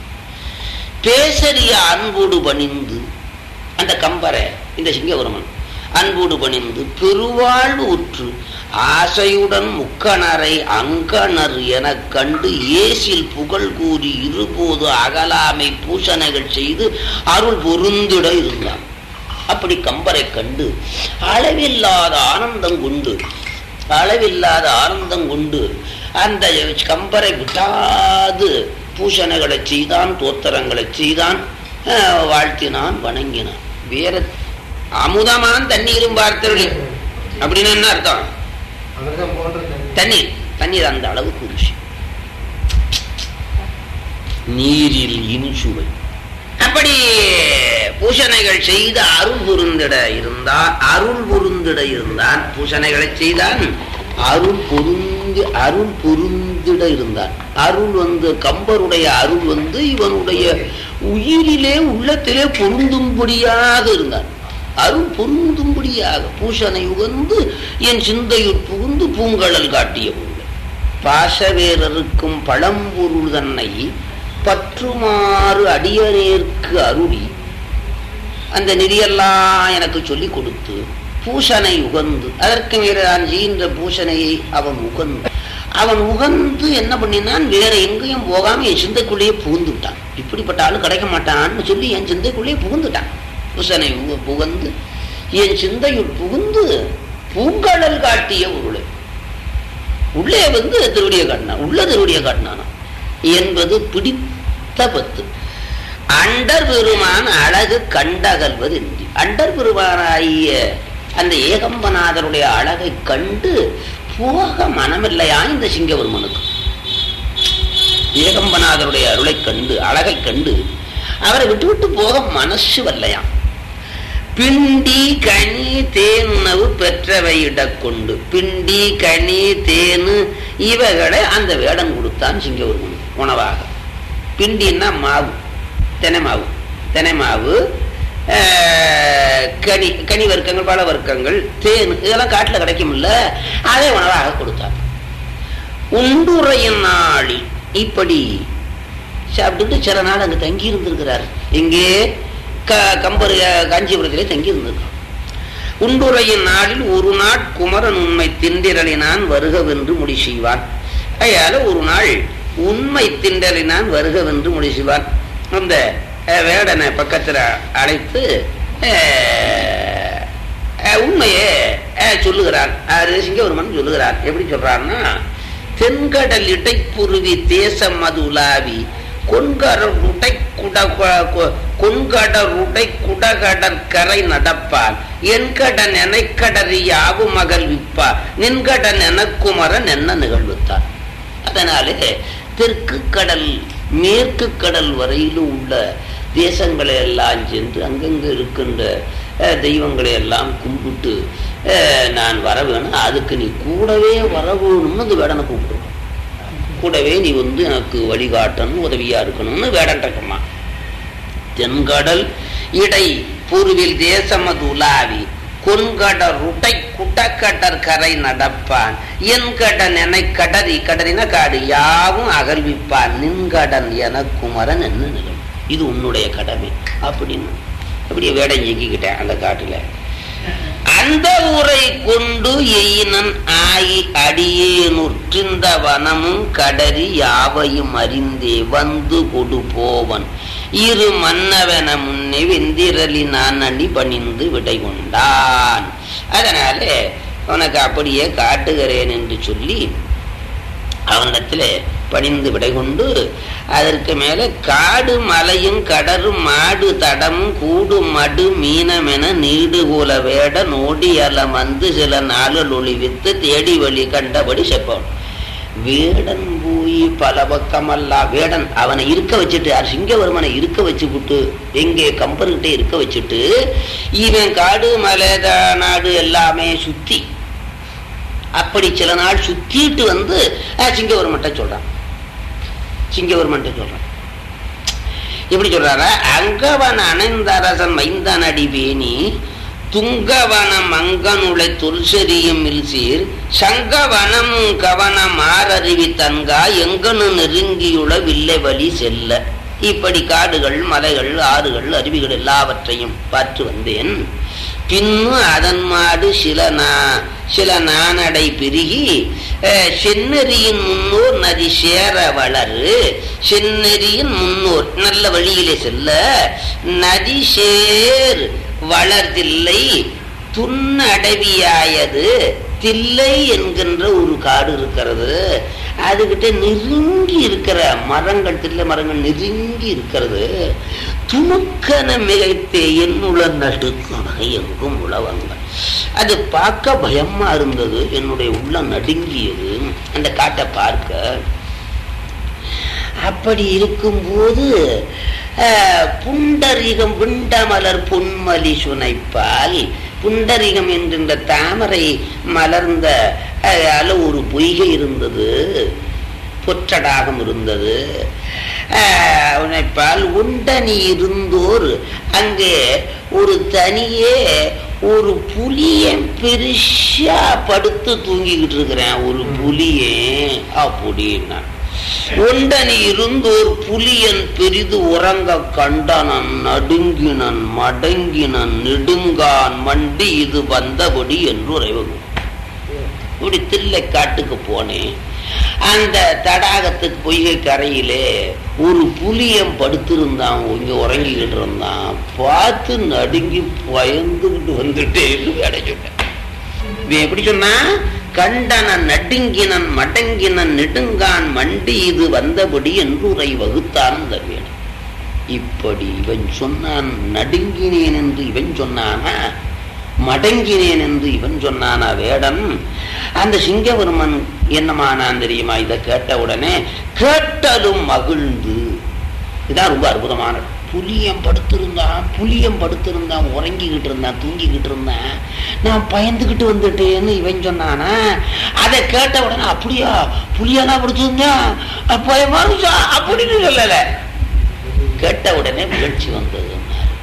பேசறிய அன்போடு பணிந்து அந்த கம்பரை இந்த சிங்கவர்மன் அன்போடு பணிந்து பெருவாழ்வு உற்று ஆசையுடன் முக்கணரை அங்கணர் எனக் கண்டு ஏசில் புகழ் கூறி இருபோது அகலாமை பூசணைகள் செய்து அருள் பொருந்திட இருந்தான் அப்படி கம்பரை கண்டு அளவில்லாத ஆனந்தம் கொண்டு அளவில்லாத ஆனந்தம் கொண்டு அந்த கம்பரை விட்டாது பூஷணைகளை செய்தான் தோத்திரங்களை செய்தான் அஹ், வாழ்த்தினான் வணங்கினான் வேற அமுதமான் தண்ணீரும் பார்த்தருளி அப்படின்னு என்ன அர்த்தம் அமிர்தம் போன்ற தண்ணி. தண்ணீர் தண்ணீர் அந்த அளவுக்கு ருசி நீரில் இனிச்சுவை அப்படி பூஷணைகள் செய்து அருள் பொருந்திட இருந்தான் அருள் பொருந்திட இருந்தான் பூஷணைகளை செய்தான் அருள் பொருந்தி அருள் பொருந்திட இருந்தான் அருள் வந்து கம்பருடைய அருள் வந்து இவனுடைய உயிரிலே உள்ளத்திலே பொருந்தும்படியாக இருந்தான் அருள் பொருந்தும்படியாக பூஷனை உகந்து என் சிந்தையுட் புகுந்து பூங்கழல் காட்டிய பொருள் பாசவேரருக்கும் பழம்பொருள் தன்னை பற்றுமாறு அடியனேற்கு அருளி அந்த நெறியெல்லாம் எனக்கு சொல்லி கொடுத்து பூஷனை உகந்து அதற்கு மேலே நான் செய்கின்ற பூஷனையை அவன் உகந்து அவன் உகந்து என்ன பண்ணினான் வேற எங்கேயும் போகாம என் சிந்தைக்குள்ளேயே புகுந்துட்டான் இப்படிப்பட்ட ஆளு கிடைக்க மாட்டான்னு சொல்லி என் சிந்தைக்குள்ளேயே புகுந்துட்டான் பூஷனை உக- புகுந்து என் சிந்தையுள் புகுந்து பூங்கடல் காட்டிய உருளை உள்ளே வந்து திருவடியை காட்டினான் உள்ள திருவடியை காட்டினானா என்பது பிடித்த பத்து அண்டர் பெருமான் அழகு கண்டகல்வது என்று அண்டர் பெருமானாகிய அந்த ஏகம்பநாதருடைய அழகை கண்டு போக மனமில்லையா இந்த சிங்கவர்மனுக்கு ஏகம்பநாதருடைய அருளை கண்டு அழகை கண்டு அவரை விட்டு விட்டு போக மனசு வரலையாம் பிண்டி கனி தேன் உணவு பெற்றவை கொண்டு பிண்டி கனி தேனு இவைகளை அந்த வேடம் கொடுத்தான் சிங்கவர்மனுக்கு உணவாக பிண்டின்னா மாவு தினை மாவு தினை மாவு அஹ், கனி கனி வர்க்கங்கள் பல வர்க்கங்கள் தேன் இதெல்லாம் காட்டில் கிடைக்கும்ல அதை உணவாக கொடுத்தார் உண்டுரையின் நாளில் இப்படி சாப்பிட்டுட்டு சில நாள் அங்க தங்கி இருந்திருக்கிறார் இங்கே க கம்பர் காஞ்சிபுரத்திலே தங்கி இருந்திருக்கார் உண்டுரையின் நாளில் ஒரு நாள் குமரன் உண்மை திண்டிரலினான் வருகவென்று முடி செய்வான் அயால ஒரு நாள் உண்மை திண்டலினான் வருகவென்று முடி செய்வான் அந்த அஹ், வேடனை பக்கத்துல அழைத்து அஹ், அஹ், உண்மையை அஹ், சொல்லுகிறான் அது சிங்கவர்மன் சொல்லுகிறான் எப்படி சொல்றான்னா தென்கடல் இடைப்புருவி தேசம் அது உலாவி கொன்கடருடை குட கொ- கொன்கடருடை குடகடற் கரை நடப்பான் என்கடன் எனைக்கடறி யாவு மகள் விப்பார் நின்கடன் எனக்குமரன் என்ன நிகழ்வுத்தார் அதனாலே தெற்கு கடல் மேற்கு கடல் வரையிலும் உள்ள தேசங்களை எல்லாம் சென்று அங்கங்க இருக்கின்ற அஹ், தெய்வங்களை எல்லாம் கும்பிட்டு அஹ், நான் வர வேணும் அதுக்கு நீ கூடவே வர வேணும்னு அந்த வேடனை கூப்பிடுவான் கூடவே நீ வந்து எனக்கு வழிகாட்டணும் உதவியா இருக்கணும்னு வேடன் இருக்கமா தென்கடல் இடை பூர்வில் தேசமது உலாவி கொன்கடர் உடை குடக்கடற் கரை நடப்பான் என் கடன் என கடறி கடறின காடு யாவும் அகழ்விப்பான் நின் கடன் என குமரன் என்ன நிலம் இது உன்னுடைய கடமை அப்படின்னு அப்படியே வேடம் இயக்கிக்கிட்டேன் அந்த காட்டுல அந்த ஊரை கொண்டு எயினன் ஆயி அடியேனுற்றிந்த வனமும் கடறி யாவையும் அறிந்தே வந்து கொடு போவன் இரு மன்னவன முன்னே வெந்திரலி நான் அடி பணிந்து விடை கொண்டான் அதனால உனக்கு அப்படியே காட்டுகிறேன் என்று சொல்லி அவனிடத்துல பணிந்து விடை கொண்டு அதற்கு மேல காடு மலையும் கடரும் மாடு தடமும் கூடு மடு மீனமென நீடு கூல வேட நோடி அலம் வந்து சில நாளில் ஒளிவித்து தேடி வழி கண்டபடி செப்பவன் வேடன் போய் பல பக்கமல்லா வேடன் அவனை இருக்க வச்சுட்டு யார் சிங்கவர்மனை இருக்க வச்சுக்கிட்டு எங்கே கம்பர்கிட்ட இருக்க வச்சுட்டு இவன் காடு மலை த- நாடு எல்லாமே சுத்தி அப்படி சில நாள் சுத்திட்டு வந்து அஹ், சிங்கவர்மன்ட்ட சொல்றான் சிங்கவர்மன்ட்ட சொல்றான் எப்படி சொல்றாரா அங்கவன் அணைந்தரசன் மைந்தன் அடிவேணி துங்கவன மங்கனுளை தொல்செறியும் மில்சீர் சங்கவனம் கவன மாரறிவி தன்கா எங்கனு நெருங்கியுள்ள வில்லை வழி செல்ல இப்படி காடுகள் மலைகள் ஆறுகள் அருவிகள் எல்லாவற்றையும் பார்த்து வந்தேன் பின்னும் அதன் மாடு சில நா சில நானடை பெருகி அஹ், செந்நெறியின் முன்னோர் நதி சேர வளரு செந்நெறியின் முன்னோர் நல்ல வழியிலே செல்ல நதி சேர் வளர்தில்லை துண்ணடவியாயது தில்லை என்கின்ற ஒரு காடு இருக்கிறது அதுகிட்ட நெருங்கி இருக்கிற மரங்கள் தில்லை மரங்கள் நெருங்கி இருக்கிறது துணுக்கன மிகைத்தே என்னுள்ள நடுக்கும் வகை எங்கும் உழவங்கள் அது பார்க்க பயமா இருந்தது என்னுடைய உள்ள நடுங்கியது அந்த காட்டை பார்க்க அப்படி இருக்கும்போது அஹ், புண்டரிகம் விண்டமலர் பொன்மலி சுனைப்பால் புண்டரிகம் என்கின்ற தாமரை மலர்ந்த அஹ், அதுல ஒரு பொய்கை இருந்தது பொற்றடாகம் இருந்தது அஹ், உனைப்பால் உண்டனி இருந்தோர் அங்கே ஒரு தனியே ஒரு புலியன் பெருசா படுத்து தூங்கிக்கிட்டு இருக்கிறேன் ஒரு புலியன் அப்படின்னா ஒண்டனி இருந்தோர் புலியன் பெரிது உறங்க கண்டனன் நடுங்கினன் மடங்கினன் நெடுங்கான் மண்டி இது வந்தபடி என்று உறைவகும் இப்படி தில்லை காட்டுக்கு போனேன் அந்த தடாகத்துக்கு பொய்கை கரையிலே ஒரு புலியம் படுத்திருந்தான் இங்க உறங்கிக்கிட்டு இருந்தான் பார்த்து நடுங்கி பயந்துகிட்டு வந்துட்டேன்னு அடைச்சுட்டேன் இவன் எப்படி சொன்னா கண்டனன் நடுங்கினன் மடங்கினன் நெடுங்கான் மண்டி இது வந்தபடி என்று உரை வகுத்தான் அந்த வேடன் இப்படி இவன் சொன்னான் நடுங்கினேன் என்று இவன் சொன்னானா மடங்கினேன் என்று இவன் சொன்னானா வேடன் அந்த சிங்கவர்மன் என்னமானான் தெரியுமா இதை கேட்ட உடனே கேட்டதும் மகிழ்ந்து இதான் ரொம்ப அற்புதமானது புலியம் படுத்திருந்தான் புலியம் படுத்திருந்தான் உறங்கிக்கிட்டு இருந்தான் தூங்கிக்கிட்டு இருந்தான் நான் பயந்துக்கிட்டு வந்துட்டேன்னு இவன் சொன்னானா அதை கேட்ட உடனே அப்படியா புலியெல்லாம் படுத்திருந்தான் அப்ப பயமா இருந்துச்சா அப்படின்னு சொல்லல கேட்ட உடனே முயற்சி வந்தது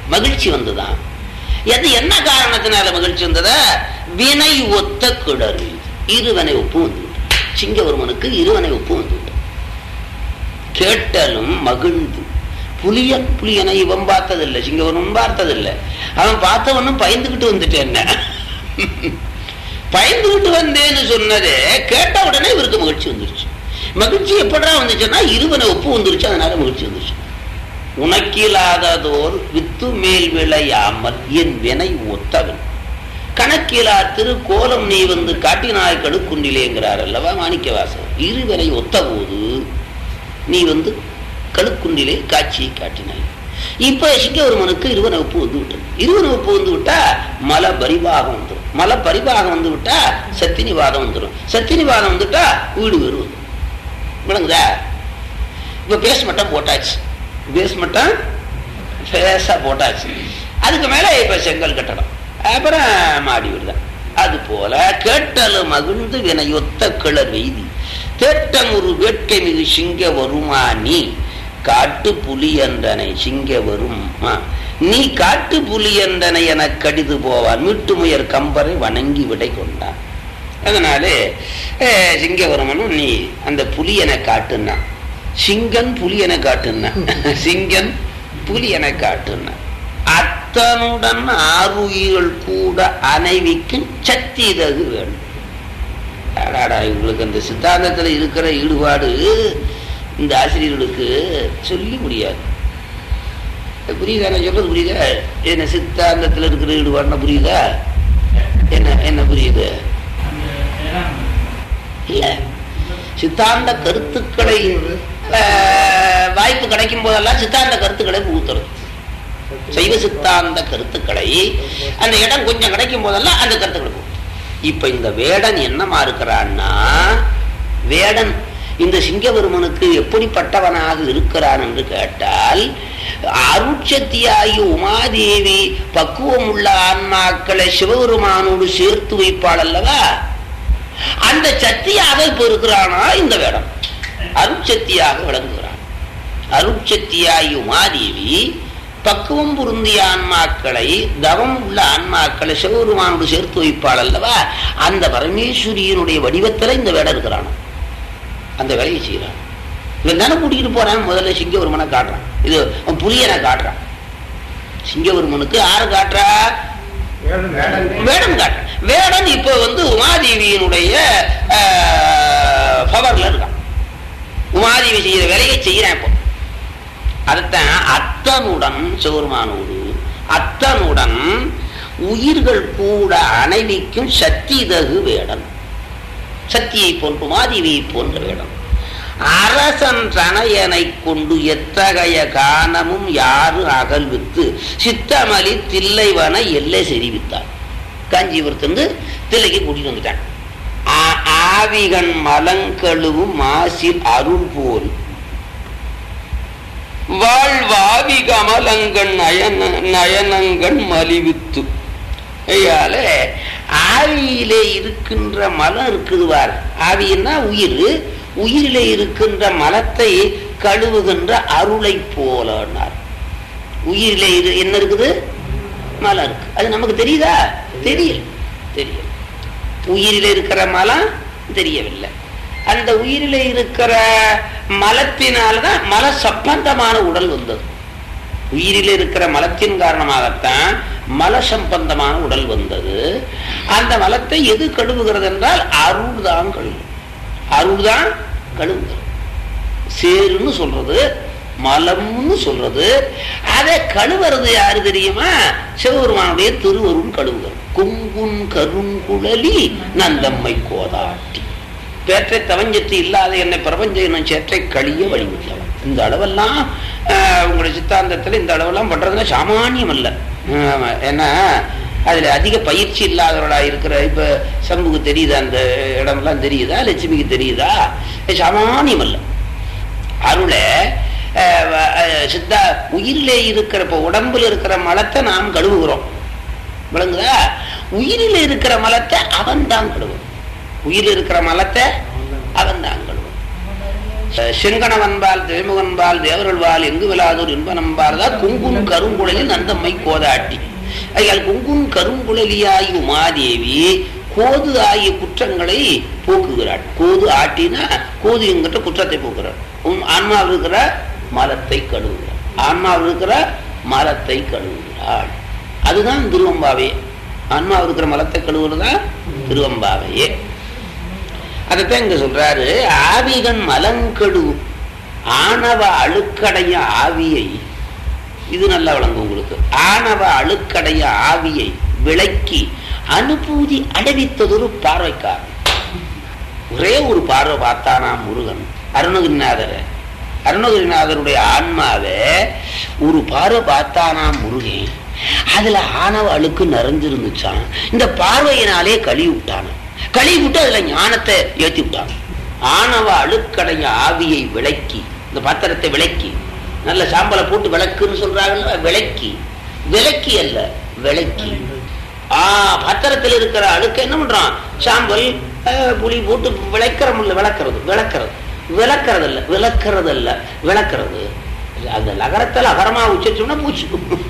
மகிழ்ச்சி வந்துதான் எது என்ன காரணத்தினால மகிழ்ச்சி வந்ததா வினை ஒத்த கிடர் இருவனை ஒப்பு வந்து சிங்கவர்மனுக்கு இருவனை ஒப்பு வந்து கேட்டலும் மகிழ்ந்து புலியன் புலியனை இவன் பார்த்ததில்லை சிங்கவனும் பார்த்ததில்லை அவன் பார்த்தவனும் பயந்துகிட்டு வந்துட்டேன் என்ன பயந்துகிட்டு வந்தேன்னு சொன்னதே கேட்ட உடனே இவருக்கு மகிழ்ச்சி வந்துருச்சு மகிழ்ச்சி எப்படா வந்துச்சுன்னா இருவனை ஒப்பு வந்துருச்சு அதனால மகிழ்ச்சி வந்துருச்சு உனக்கில்லாததோர் வித்து மேல் விளையாமல் என் வினை ஒத்தவன் கணக்கிலா திருக்கோலம் நீ வந்து காட்டினாய் கடுக்குண்டிலேங்கிறார் அல்லவா மாணிக்கவாசர் இருவரை ஒத்த போது நீ வந்து கழுக்குண்டிலே காட்சியை காட்டினாய் இப்ப சிங்கவர்மனுக்கு இருவன உப்பு வந்து விட்டது இருவன உப்பு வந்து விட்டா மல பரிபாகம் வந்துடும் மல பரிபாகம் வந்து விட்டா சத்தினிவாதம் வந்துடும் சத்தினிவாதம் வந்துட்டா வீடு வேறு வந்துடும் விளங்குதா இப்ப பேஸ் மட்டம் போட்டாச்சு பேஸ் மட்டம் பேஸா போட்டாச்சு அதுக்கு மேல இப்ப செங்கல் கட்டடம் அப்புறம் மாடி விடுதான் அது போல கேட்டலு மகிழ்ந்து வினையொத்த கிளர் வெய்தி தேட்டம் ஒரு வேட்கை மிகு சிங்க வருமா நீ காட்டு புலி என்றனை சிங்க வருமா நீ காட்டு புலி என்றனை என கடிது போவான் மீட்டுமுயர் கம்பரை வணங்கி விடை கொண்டான் அதனாலே அஹ், சிங்கவர்மனும் நீ அந்த புலியனை காட்டுனா சிங்கன் புலியனை காட்டுனா சிங்கன் புலியனை காட்டுனா அத்தனுடன் ஆறுயிர்கள் கூட அணைவிக்கும் சத்திதகு வேண்டும் அடாடா இவங்களுக்கு அந்த சித்தாந்தத்தில் இருக்கிற ஈடுபாடு இந்த ஆசிரியர்களுக்கு சொல்லி முடியாது புரியுதா நான் சொல்றது புரியுதா என்ன சித்தாந்தத்தில் இருக்கிற ஈடுபாடுனா புரியுதா என்ன என்ன புரியுது இல்ல சித்தாந்த கருத்துக்களை அஹ், வாய்ப்பு கிடைக்கும் போதெல்லாம் சித்தாந்த கருத்துக்களை புகுத்துறது சைவ சித்தாந்த கருத்துக்களை அந்த இடம் கொஞ்சம் கிடைக்கும் போதெல்லாம் அந்த கருத்துக்களை புகுத்துறது. இப்ப இந்த வேடன் என்னமா இருக்கிறான்னா வேடன் இந்த சிங்கவர்மனுக்கு எப்படிப்பட்டவனாக இருக்கிறான் என்று கேட்டால் அருட்சத்தியாகி உமாதேவி பக்குவம் உள்ள ஆன்மாக்களை சிவபெருமானோடு சேர்த்து வைப்பாள் அல்லவா அந்த சக்தியாக இப்ப இருக்கிறானா இந்த வேடம் அருட்சக்தியாக விளங்குகிறான் அருட்சக்தியாகி உமாதேவி பக்குவம் பொருந்திய ஆன்மாக்களை தவம் உள்ள ஆன்மாக்களை சிவபெருமானோடு சேர்த்து வைப்பாள் அல்லவா அந்த பரமேஸ்வரியினுடைய வடிவத்துல இந்த வேடம் இருக்கிறான் அந்த வேலையை செய்யறான் இவன் தானே கூட்டிகிட்டு போறான் முதல்ல சிங்கவர்மனை காட்டுறான் இது அவன் புலியனை காட்டுறான் சிங்கவர்மனுக்கு யாரு காட்டுறா வேடன் வேடன் வேடம் காட்டுறான் வேடன் இப்ப வந்து உமாதேவியினுடைய பவர்ல இருக்கான் உமாதேவி செய்யற வேலையை செய்யறான் இப்போ அதைத்தான் அத்தனுடன் சிவருமானோடு அத்தனுடன் உயிர்கள் கூட அணைவிக்கும் சக்திதகு வேடன் சக்தியை போன்று உமாதேவியை போன்ற வேடம் அரசன் தனையனை கொண்டு எத்தகைய காணமும் யாரு அகல்வித்து சித்தமலி தில்லைவன எல்லை செறிவித்தார் காஞ்சிபுரத்திலிருந்து தில்லைக்கு கூட்டிட்டு வந்துட்டான் ஆ- ஆவிகன் மலங்கழுவும் மாசில் அருள் போல் வாழ்வாவி கமலங்கண் நயன நயனங்கண் மலிவித்து ஐயால ஆவியிலே இருக்கின்ற மலம் இருக்குது பார் ஆவின்னா உயிர் உயிரிலே இருக்கின்ற மலத்தை கழுவுகின்ற அருளை போலனார் உயிரிலே இரு என்ன இருக்குது மலம் இருக்கு அது நமக்கு தெரியுதா தெரியல தெரியல உயிரில் இருக்கிற மலம் தெரியவில்லை அந்த உயிரில் இருக்கிற மலத்தினால்தான் மல சம்பந்தமான உடல் வந்தது உயிரில் இருக்கிற மலத்தின் காரணமாகத்தான் மல சம்பந்தமான உடல் வந்தது அந்த மலத்தை எது கழுவுகிறது என்றால் அருள் தான் கழுவும் அருள் தான் கழுவுகிறது சேருன்னு சொல்றது மலம்னு சொல்றது அதை கழுவுறது யாரு தெரியுமா சிவபெருமானுடைய திருவருள் கழுவுகிறது குங்குன் கருங்குழலி நந்தம்மை கோதாட்டி பேற்றை தவஞ்சத்து இல்லாத என்னை பிரபஞ்ச என்னும் சேற்றை கழிய வழிவிட்டவன் இந்த அளவெல்லாம் ஆஹ், உங்களுடைய சித்தாந்தத்தில் இந்த அளவெல்லாம் பண்றதுன்னா சாமானியம் அல்ல ஆமா, ஏன்னா அதுல அதிக பயிற்சி இல்லாதவர்களா இருக்கிற இப்ப சம்புக்கு தெரியுதா அந்த இடம்லாம் தெரியுதா லட்சுமிக்கு தெரியுதா இது சாமானியம் அல்ல அருளை அஹ், வ- அஹ், சித்தா உயிரிலே இருக்கிற இப்போ உடம்புல இருக்கிற மலத்தை நாம் கழுவுகிறோம் விளங்குதா உயிரில் இருக்கிற மலத்தை அவன் தான் கழுவும் உயிரில் இருக்கிற மலத்தை அவன் தான் கழுவும் செங்கணவன்பால் தேமுகன்பால் தேவர்கள்பால் எங்கு விழாதோர் இன்பனம்பால் தான் குங்குன் கருங்குழலில் நந்தம்மை கோதாட்டி ஐயால் குங்குன் கருங்குழலியாய் உமாதேவி கோது ஆகிய குற்றங்களை போக்குகிறாள் கோது ஆட்டினா கோது என்கிட்ட குற்றத்தை போக்குறாள் உன் ஆன்மாவில் இருக்கிற மலத்தை கழுவுகிறாள் ஆன்மாவில் இருக்கிற மலத்தை கழுவுகிறாள் அதுதான் திருவம்பாவே ஆன்மாவில் இருக்கிற மலத்தை கழுவுறதுதான் திருவம்பாவையே அதைத்தான் இங்க சொல்றாரு ஆவிகன் மலங்கடு ஆணவ அழுக்கடைய ஆவியை இது நல்லா விளங்கும் உங்களுக்கு ஆணவ அழுக்கடைய ஆவியை விளக்கி அனுபூதி அடைவித்ததொரு பார்வைக்காரன் ஒரே ஒரு பார்வை பார்த்தானா முருகன் அருணகிரிநாதர் அருணகிரிநாதருடைய ஆன்மாவை ஒரு பார்வை பார்த்தானா முருகன் அதுல ஆணவ அழுக்கு நிறைஞ்சிருந்துச்சான் இந்த பார்வையினாலே கழுவி விட்டான கழுவி விட்டு அதுல ஞானத்தை ஏத்தி விட்டான் ஆணவ அழுக்கடைய ஆவியை விளக்கி இந்த பாத்திரத்தை விளக்கி நல்ல சாம்பலை போட்டு விளக்குன்னு சொல்றாங்கல்ல விளக்கி விளக்கி அல்ல விளக்கி ஆ பத்திரத்தில் இருக்கிற அழுக்க என்ன பண்றான் சாம்பல் அஹ், புளி போட்டு விளக்கிற முடியல விளக்குறது விளக்குறது விளக்குறது இல்ல விளக்குறது இல்ல விளக்குறது அந்த நகரத்தில் அகரமா உச்சரிச்சோம்னா பூச்சி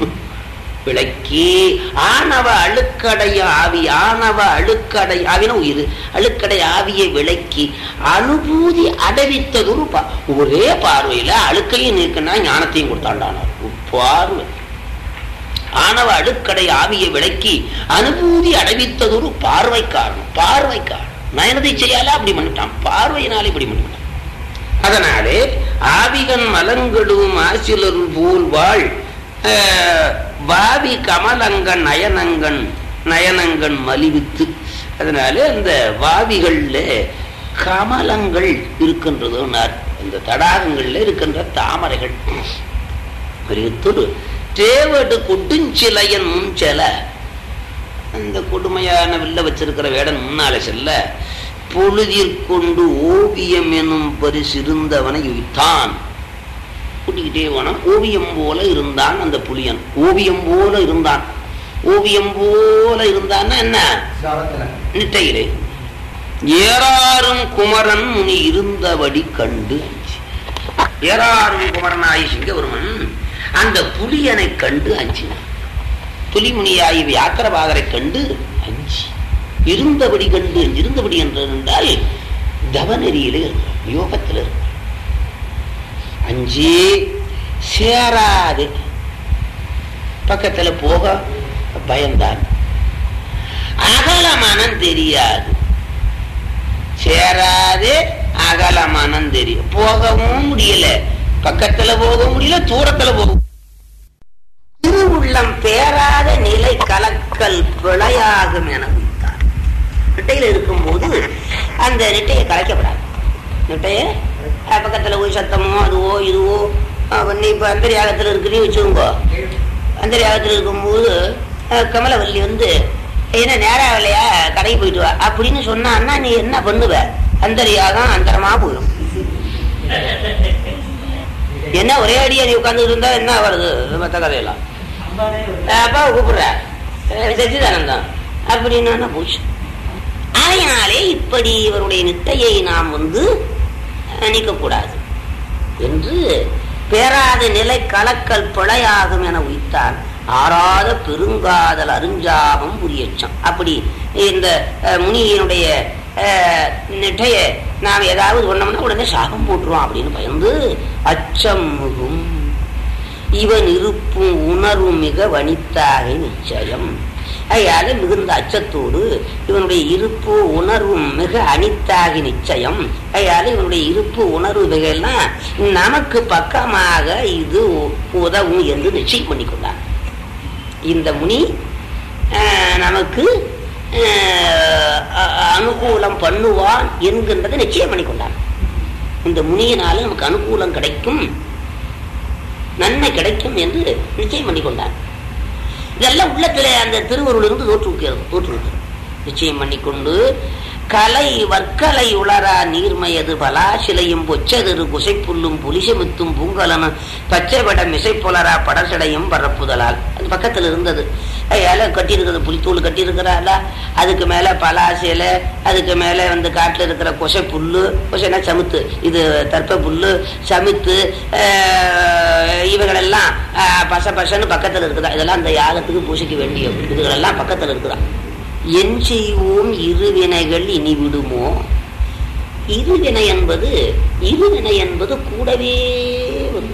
விளக்கி ஆணவ அழுக்கடைய ஆவி ஆணவ அழுக்கடை ஆவின உயிர் அழுக்கடை ஆவியை விளக்கி அனுபூதி அடைவித்ததொரு பா ஒரே பார்வையில அழுக்கையும் நீக்கினா ஞானத்தையும் கொடுத்தாண்டானார் பார்வை ஆணவ அழுக்கடை ஆவியை விளக்கி அனுபூதி அடைவித்ததொரு பார்வைக்காரன் பார்வைக்காரன் நயனதை செய்யால அப்படி பண்ணிட்டான் பார்வையினாலே இப்படி பண்ணிட்டான் அதனாலே ஆவிகன் மலங்கெடுவும் ஆசிலருள் போல் வாழ் அஹ், வாவி கமலங்கன் நயனங்கன் நயனங்கன் மலிவித்து அதனாலே அந்த வாவிகள்ல கமலங்கள் இருக்கின்றதுன்னார் இந்த தடாகங்கள்ல இருக்கின்ற தாமரைகள் பெரியத்தொரு தேவடு கொடுஞ்சிலையன் முன் செல அந்த கொடுமையான வில்ல வச்சிருக்கிற வேடன் முன்னால செல்ல பொழுதிற்கொண்டு ஓவியம் எனும் பரிசிருந்தவனை உய்தான் கூட்டிக்கிட்டே போனான் ஓவியம் போல இருந்தான் அந்த புலியன் ஓவியம் போல இருந்தான் ஓவியம் போல இருந்தான்னா என்ன சாரத்துல நிட்டையிலே ஏறாரும் குமரன் முனி இருந்தபடி கண்டு அஞ்சி ஏறாரும் குமரனாய் சிங்கவருமன் அந்த புலியனை கண்டு அஞ்சினான் புலிமுனியாய் வியாக்கரபாதரை கண்டு அஞ்சி இருந்தபடி கண்டு இருந்தபடி என்றால் தவநெறியிலே இருக்கிறான் யோகத்தில் இருக்கிறான் அஞ்சி சேராது பக்கத்துல போக பயந்தான் அகல மனம் தெரியாது சேராது அகல மனம் தெரியும் போகவும் முடியல பக்கத்துல போக முடியல தூரத்துல போக திருவுள்ளம் பேராத நிலை கலக்கல் பிழையாகும் என வைத்தார் நெட்டையில இருக்கும்போது அந்த நெட்டையை கலைக்கப்படாது நெட்டைய அஹ், பக்கத்துல போய் சத்தமோ அதுவோ இதுவோ அஹ், நீ இப்ப அந்தரியாகத்துல இருக்குன்னு வச்சுக்கோங்க அந்தரியாகத்துல இருக்கும்போது அஹ், கமலவல்லி வந்து என்ன நேரம் இல்லையா கடைக்கு போயிட்டு வா அப்படின்னு சொன்னான்னா நீ என்ன பண்ணுவ அந்தரியாகம் அந்தரமா போயிடும் என்ன ஒரே அடியா நீ உட்கார்ந்து இருந்தா என்ன வருது மற்ற கதையெல்லாம் அஹ் அப்பாவை கூப்பிடுற அஹ் சச்சிதானந்தம் அப்படின்னு போச்சு அதனாலே இப்படி இவருடைய நிட்டையை நாம் வந்து அஹ், நீக்கக்கூடாது என்று பேராத நிலை கலக்கல் பிழையாகும் என உய்த்தான் ஆறாத பெருங்காதல் அருஞ்சாபம் புரியச்சம் அப்படி இந்த அஹ், முனியினுடைய அஹ், நிட்டைய நாம் ஏதாவது சொன்னோம்னா உடனே சாபம் போட்டுருவோம் அப்படின்னு பயந்து அச்சம் மிகும் இவன் இருப்பும் உணர்வும் மிக வனித்தாக நிச்சயம் அதையால மிகுந்த அச்சத்தோடு இவனுடைய இருப்பு உணர்வும் மிக அனித்தாகி நிச்சயம் அதையால இவனுடைய இருப்பு உணர்வு மிகெல்லாம் நமக்கு பக்கமாக இது உ- உதவும் என்று நிச்சயம் பண்ணிக்கொண்டான் இந்த முனி ஆஹ், நமக்கு ஆஹ், அ- அனுகூலம் பண்ணுவான் என்கின்றதை நிச்சயம் பண்ணிக்கொண்டான் இந்த முனியினால நமக்கு அனுகூலம் கிடைக்கும் நன்மை கிடைக்கும் என்று நிச்சயம் பண்ணி கொண்டான் இதெல்லாம் உள்ளத்திலே அந்த திருவருள் இருந்து தோற்றுவிக்கிறது தோற்றுவிக்கிறது நிச்சயம் பண்ணிக்கொண்டு கலை வற்கலை உளரா நீர்மயது பலாசிலையும் பொச்சதிரு குசைப்புல்லும் புலிசமித்தும் பூங்கலனும் பச்சைபட மிசைப்புலரா படசடையும் பரப்புதலால் அது பக்கத்தில் இருந்தது இலை கட்டி இருக்கிறது புலித்தூள் கட்டி இருக்கிறாளா அதுக்கு மேல பலாசிலை அதுக்கு மேல வந்து காட்டுல இருக்கிற கொசை புல்லு கொசைனா சமுத்து இது தர்ப்ப புல்லு சமித்து ஆஹ், இவைகளெல்லாம் ஆஹ், பச பசன்னு பக்கத்தில் இருக்குதா இதெல்லாம் அந்த யாகத்துக்கு பூசிக்க வேண்டிய இதுகளெல்லாம் பக்கத்தில் இருக்குதா என் செய்வோம் இருவினைகள் இனி விடுமோ இருவினை என்பது இருவினை என்பது கூடவே வரும்.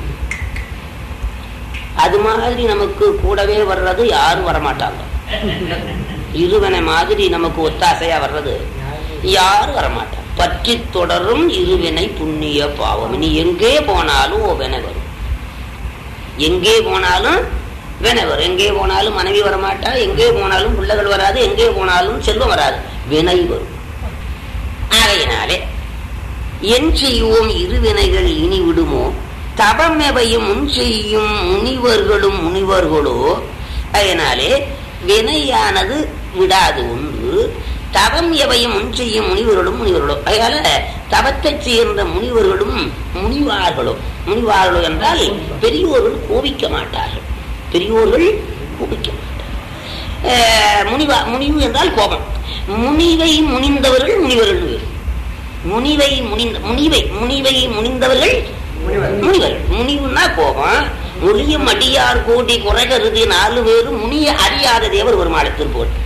அது மாதிரி நமக்கு கூடவே வர்றது யாரும் வரமாட்டாங்க இருவினை மாதிரி நமக்கு ஒத்தாசையா வர்றது யாரும் வரமாட்டாங்க பற்றி தொடரும் இருவினை புண்ணிய பாவம் நீ எங்கே போனாலும் ஓ வினை வரும் எங்கே போனாலும் வினை வரும் எங்கே போனாலும் மனைவி வரமாட்டா எங்கே போனாலும் பிள்ளைகள் வராது எங்கே போனாலும் செல்வம் வராது வினை வரும் ஆகையினாலே என் செய்வோம் இருவினைகள் இனி விடுமோ தவம் எவையும் முன் செய்யும் முனிவர்களும் முனிவர்களோ அதனாலே வினையானது விடாது ஒன்று தவம் எவையும் முன் செய்யும் முனிவர்களும் முனிவர்களோ அதனால தவத்தை சேர்ந்த முனிவர்களும் முனிவார்களோ முனிவார்களோ என்றால் பெரியோர்கள் கோபிக்க மாட்டார்கள் பெரியோர்கள் கோபிக்க மாட்டார்கள் அஹ் முனிவா முனிவு என்றால் கோபம் முனிவை முனிந்தவர்கள் முனிவர்கள் வேறு. முனிவை முனிந்த முனிவை முனிவை முனிந்தவர்கள் முனிவர்கள் முனிவுன்னா கோபம் முனியும் அடியார் கோடி குறைகருதி நாலு பேரும் முனிய அறியாத தேவர் ஒரு மாடத்தில் போட்டு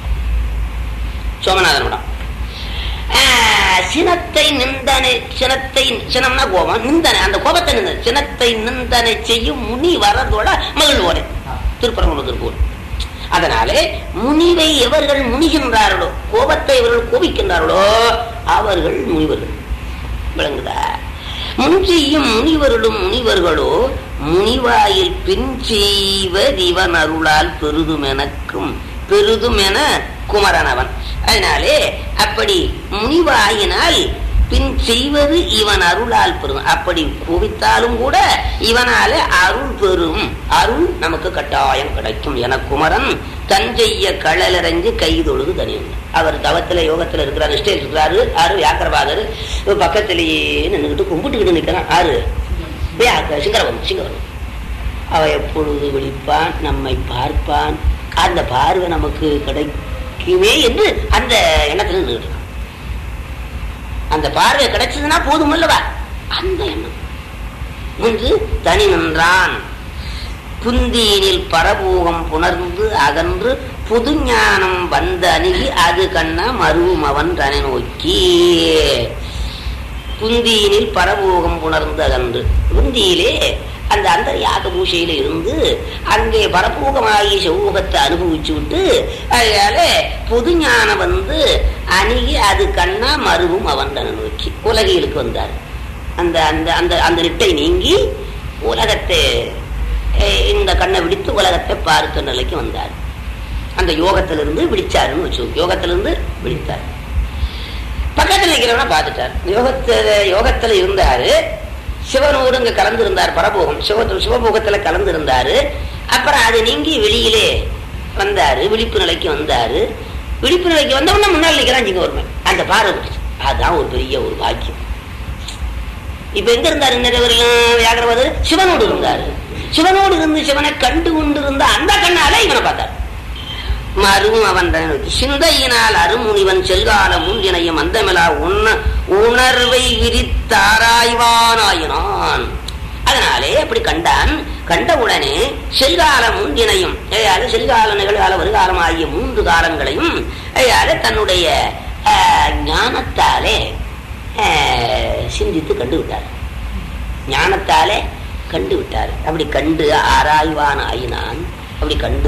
சோமநாதனிடம் ஆஹ், சினத்தை நிந்தனை சினத்தை சினம்னா கோபம் நிந்தனை அந்த கோபத்தை நிந்தனை சினத்தை நிந்தனை செய்யும் முனி வரதோட மகிழ்வோடு திருப்பரங்குன்றத்தில் போல் அதனாலே முனிவை எவர்கள் முனிகின்றார்களோ கோபத்தை இவர்கள் கோபிக்கின்றார்களோ அவர்கள் முனிவர்கள் விளங்குதா முன் செய்யும் முனிவர்களும் முனிவர்களோ முனிவாயில் பின் செய்வதிவன் அருளால் பெருதும் எனக்கும் பெருதும் என குமரனவன் அதனாலே அப்படி முனிவாயினால் பின் செய்வது இவன் அருளால் பெறும் அப்படி குவித்தாலும் கூட இவனால அருள் பெறும் அருள் நமக்கு கட்டாயம் கிடைக்கும் என குமரன் தஞ்செய்ய களலரைஞ்சு கைதொழுது தனியும் அவர் தவத்துல யோகத்துல இருக்கிறார் நிஷ்டையில் இருக்கிறாரு ஆறு வியாக்கரபாகர் இவர் பக்கத்திலேயே நின்றுக்கிட்டு கும்பிட்டுக்கிட்டு நிற்கிறான் ஆறு வியாக்க சிங்கரவன் சிங்கரவன் அவ எப்பொழுது விழிப்பான் நம்மை பார்ப்பான் அந்த பார்வை நமக்கு கிடைக்குமே என்று அந்த எண்ணத்துல நின்றுட்டு இருக்கான். அந்த பார்வை கிடைச்சதுன்னா போதும் அல்லவா அந்த எண்ணம் என்று தனி நின்றான் புந்தியினில் பரபூகம் புணர்ந்து அகன்று புது ஞானம் வந்த அணுகி அது கண்ண மருவும் அவன் தனை நோக்கி புந்தியினில் பரபோகம் புணர்ந்து அகன்று புந்தியிலே அந்த அந்தர்யாக பூஷையில இருந்து அங்கே பரபோகமாகி செவ்வகத்தை அனுபவிச்சு விட்டு அதனால புது ஞானம் வந்து அணுகி அது கண்ணா மருவும் அவன் தன நோக்கி உலகியலுக்கு வந்தார் அந்த அந்த அந்த அந்த நிட்டை நீங்கி உலகத்தை அஹ், இந்த கண்ணை விடுத்து உலகத்தை பார்த்த நிலைக்கு வந்தார் அந்த யோகத்திலிருந்து விழிச்சாருன்னு வச்சு யோகத்திலிருந்து விழித்தார் பக்கத்தில் நிற்கிறவன பார்த்துட்டார் யோகத்துல யோகத்துல இருந்தாரு சிவனோடு இங்க கலந்து இருந்தார் பரபோகம் சிவ சிவபோகத்துல கலந்து இருந்தாரு அப்புறம் அது நீங்கி வெளியிலே வந்தாரு விழிப்பு நிலைக்கு வந்தாரு விழிப்பு நிலைக்கு வந்தவொடனே முன்னாள் நிற்கிறான் இங்க ஒருமை அந்த பார்வை பிடிச்சு அதுதான் ஒரு பெரிய ஒரு பாக்கியம் இப்ப எங்க இருந்தாரு நிறைவரையும் வியாகரவாதர் சிவனோடு இருந்தாரு சிவனோடு இருந்து சிவனை கண்டு கொண்டு இருந்த அந்த கண்ணால இவனை பார்த்தார் மருவும் அவன் தன்னை நோக்கி சிந்தையினால் அருமுனிவன் செல்கால முன்தினையும் அந்தமிலா உண உணர்வை விரித்தாராய்வானாயினான் அதனாலே அப்படி கண்டான் கண்டவுடனே செல்கால முன்தினையும் ஏயால செல்கால நிகழ்கால வருகாலம் ஆகிய மூன்று காலங்களையும் ஏயால தன்னுடைய ஆஹ், ஞானத்தாலே ஆஹ், சிந்தித்து கண்டு விட்டார் ஞானத்தாலே கண்டு விட்டார் அப்படி கண்டு ஆராய்வான் ஆயினான் அப்படி கண்டு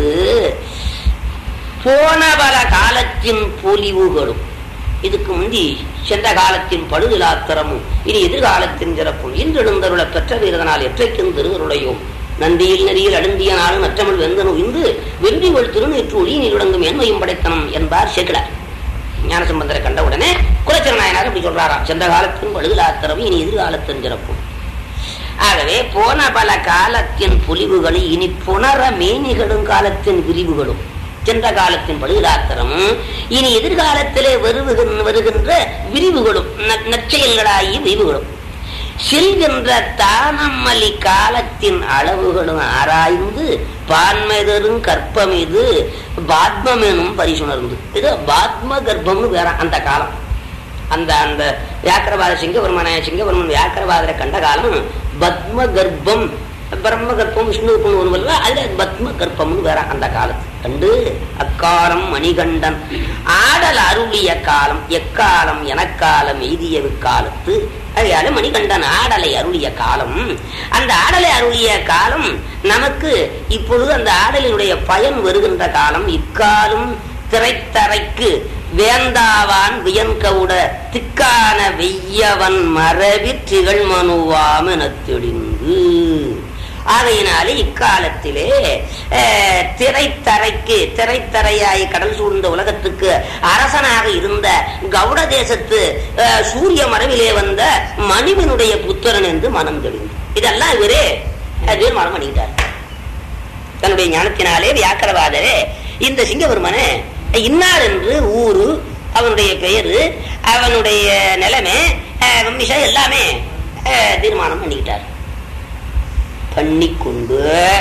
போன பல காலத்தின் பொலிவுகளும் இதுக்கு முந்தி சென்ற காலத்தின் படுதிலாத்திரமும் இனி எதிர்காலத்தின் சிறப்பும் இன்றெழுந்தருள பெற்ற வீரதனால் எற்றைக்கும் திருவருளையும் நந்தியில் நெறியில் அழுந்திய நாளும் நற்றமிழ் வெந்தனும் இந்து வென்றிவள் திருநேற்று ஒளி நீருடங்கும் என்மையும் படைத்தனம் என்பார் சேக்கிடார் ஞானசம்பந்தரை கண்டவுடனே குலச்சிர நாயனார் அப்படி சொல்றாராம் சென்ற காலத்தின் படுதிலாத்திரம் இனி எதிர்காலத்தின் சிறப்பும் ஆகவே போன பல காலத்தின் பொலிவுகளை இனி புனர மேனிகளும் காலத்தின் விரிவுகளும் சென்ற காலத்தின் படுகாத்திரமும் இனி எதிர்காலத்திலே வருவுகின்ற வருகின்ற விரிவுகளும் ந- நற்செயல்களாகிய விரிவுகளும் செல்கின்ற தானம்மலி காலத்தின் அளவுகளும் ஆராய்ந்து பான்மைதரும் கற்பம் இது பாத்மம் எனும் பரிசுணர்ந்து இது பாத்ம கர்ப்பம்னு வேற அந்த காலம் அந்த அந்த வியாக்கரவாத சிங்கவர்மன சிங்கவர்மன் வியாக்கரவாதரை கண்ட காலம் பத்ம கர்ப்பம் பிரம்ம கர்ப்பம் விஷ்ணு கர்ப்பம் ஒன்று அதுல பத்ம கர்ப்பம்னு வேற அந்த காலத்து கண்டு அக்காலம் மணிகண்டன் ஆடல் அருளிய காலம் எக்காலம் எனக்காலம் எய்திய காலத்து அதையால மணிகண்டன் ஆடலை அருளிய காலம் அந்த ஆடலை அருளிய காலம் நமக்கு இப்பொழுது அந்த ஆடலினுடைய பயன் வருகின்ற காலம் இக்காலம் திரைத்தரைக்கு வேந்தாவான் வியன்கவுட திக்கான வெய்யவன் மரபிற் திகழ் மனுவாம் எனத் தெளிந்து ஆகையினாலே இக்காலத்திலே அஹ், திரைத்தரைக்கு திரைத்தரையாய் கடல் சூழ்ந்த உலகத்துக்கு அரசனாக இருந்த கவுட தேசத்து அஹ், சூரிய மரபிலே வந்த மணிவனுடைய புத்திரன் என்று மனம் தெளிந்து இதெல்லாம் இவரே அஹ், தீர்மானம் பண்ணிக்கிட்டார் தன்னுடைய ஞானத்தினாலே வியாக்கரவாதரே இந்த சிங்கவர்மனை இன்னார் என்று ஊரு அவனுடைய பெயரு அவனுடைய நிலைமை அஹ், வம்சம் எல்லாமே அஹ், தீர்மானம் பண்ணிக்கிட்டார் பண்ணிக்கொண்டு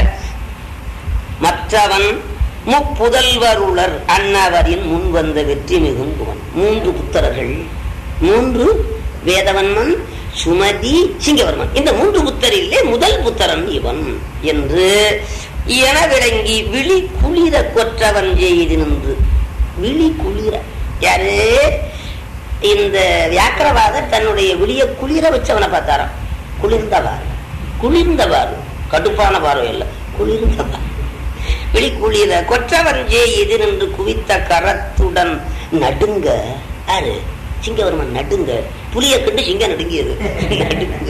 மற்றவன் முப்புதல்வருளர் அன்னவரின் முன் வந்த வெற்றி மிகும் புவன் மூன்று புத்தரர்கள் மூன்று வேதவன்மன் சுமதி சிங்கவர்மன் இந்த மூன்று புத்தரிலே முதல் புத்தரன் இவன் என்று என விளங்கி விழி குளிர கொற்றவன் செய்து நின்று விழி குளிர யாரு இந்த வியாக்கரவாதர் தன்னுடைய விழிய குளிர வச்சவனை பார்த்தாராம் குளிர்ந்தவாறு குளிர்ந்தவாறு கடுப்பான பார்வை இல்ல குளிர்ந்தவாறு விழி குளிர கொற்றவன் ஜே எதிர் நின்று குவித்த கரத்துடன் நடுங்க யாரு சிங்கவர்மன் நடுங்க புலிய கண்டு சிங்க நடுங்கியது நடுங்க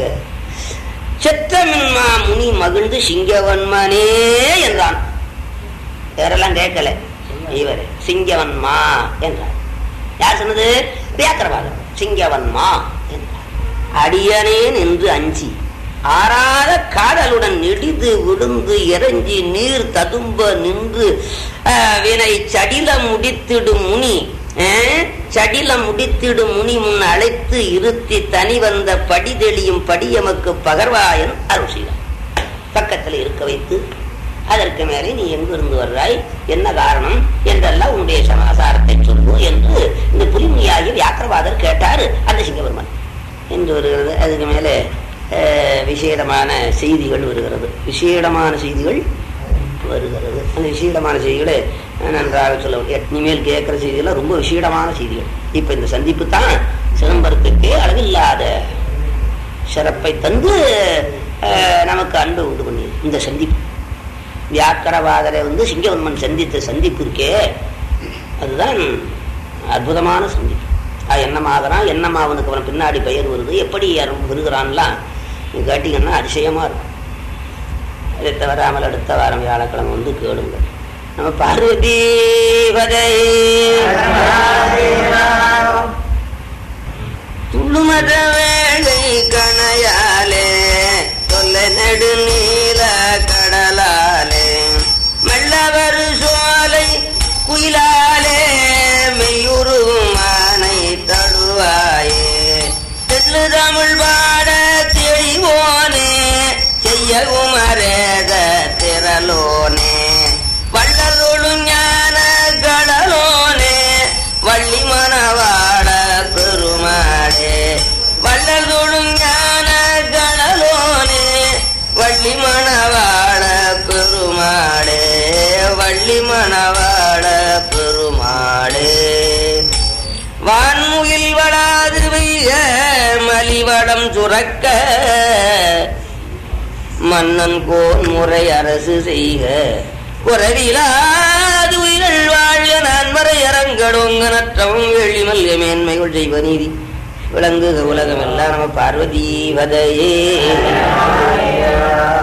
செற்றமின்மா முனி மகிழ்ந்து சிங்கவன்மனே என்றான் வேறெல்லாம் கேட்கல இவர் சிங்கவன்மா என்றார் யார் சொன்னது வியாக்கரவாதம் சிங்கவன்மா என்றார் அடியனேன் என்று அஞ்சி ஆறாத காதலுடன் நெடிது விழுந்து இறஞ்சி நீர் ததும்ப நின்று ஆஹ், வினை சடில முடித்திடும் முனி ஆஹ், சடில முடித்திடும் முனி முன் அழைத்து இருத்தி தனி வந்த படி தெளியும் படியமக்கு பகர்வாயன் அருள் செய்தார் பக்கத்தில் இருக்க வைத்து அதற்கு மேலே நீ எங்கிருந்து வர்றாய் என்ன காரணம் என்றெல்லாம் உன்னுடைய சமாசாரத்தை சொல்லு என்று இந்த புலிமுனியாகி வியாக்கிரவாதர் கேட்டார் அந்த சிங்கவர்மன் என்று வருகிறது அதுக்கு மேலே அஹ், விசேடமான செய்திகள் வருகிறது விசேடமான செய்திகள் வருகிறது அந்த விசேடமான செய்திகளை நன்றாக சொல்ல இனிமேல் கேட்கிற செய்திகள் ரொம்ப விசேடமான செய்திகள் இப்ப இந்த சந்திப்பு தான் சிதம்பரத்துக்கே அளவில்லாத சிறப்பை தந்து அஹ், நமக்கு அன்பை உண்டு பண்ணியது இந்த சந்திப்பு வியாக்கரவாதரை வந்து சிங்கவன்மன் சந்தித்த சந்திப்பு இருக்கே அதுதான் அற்புதமான சந்திப்பு அது என்னமாகறான் என்னமா அவனுக்கு அவன் பின்னாடி பெயர் வருது எப்படி அருள் வருகிறான்லாம் நீ கேட்டீங்கன்னா அதிசயமா இருக்கும் அதை தவறாமல் அடுத்த வாரம் வியாழக்கிழமை வந்து கேளுங்க நம்ம பார்வதி வதை துள்ளுமத வேளை கணையாலே தொல்ல நெடு நீல கடலாலே மெல்லவரு சோலை குயிலாலே மெய்யுருவும் ஆனை தழுவாயே தெல்லு தமிழ் பாட தெளிவோனே செய்ய குமரேத திரளோனே வள்ளலோடு ஞான கடலோனே வள்ளி மணவாட பெருமாடே வள்ளலோடு ஞான கடலோனே வள்ளி மணவாட பெருமாடே வள்ளி மணவாட பெருமாடே வான்முகில் வளாது பெய்க மலிவடம் சுரக்க மன்னன் கோன் முறை அரசு செய்க குறவிலாது உயிர்கள் வாழ்க நான் வரை அரங்கடோங்க நற்றவும் வெள்ளி மல்க மேன்மைகள் செய்வ நீதி விளங்குக உலகமெல்லாம் நம்ம பார்வதி வதையே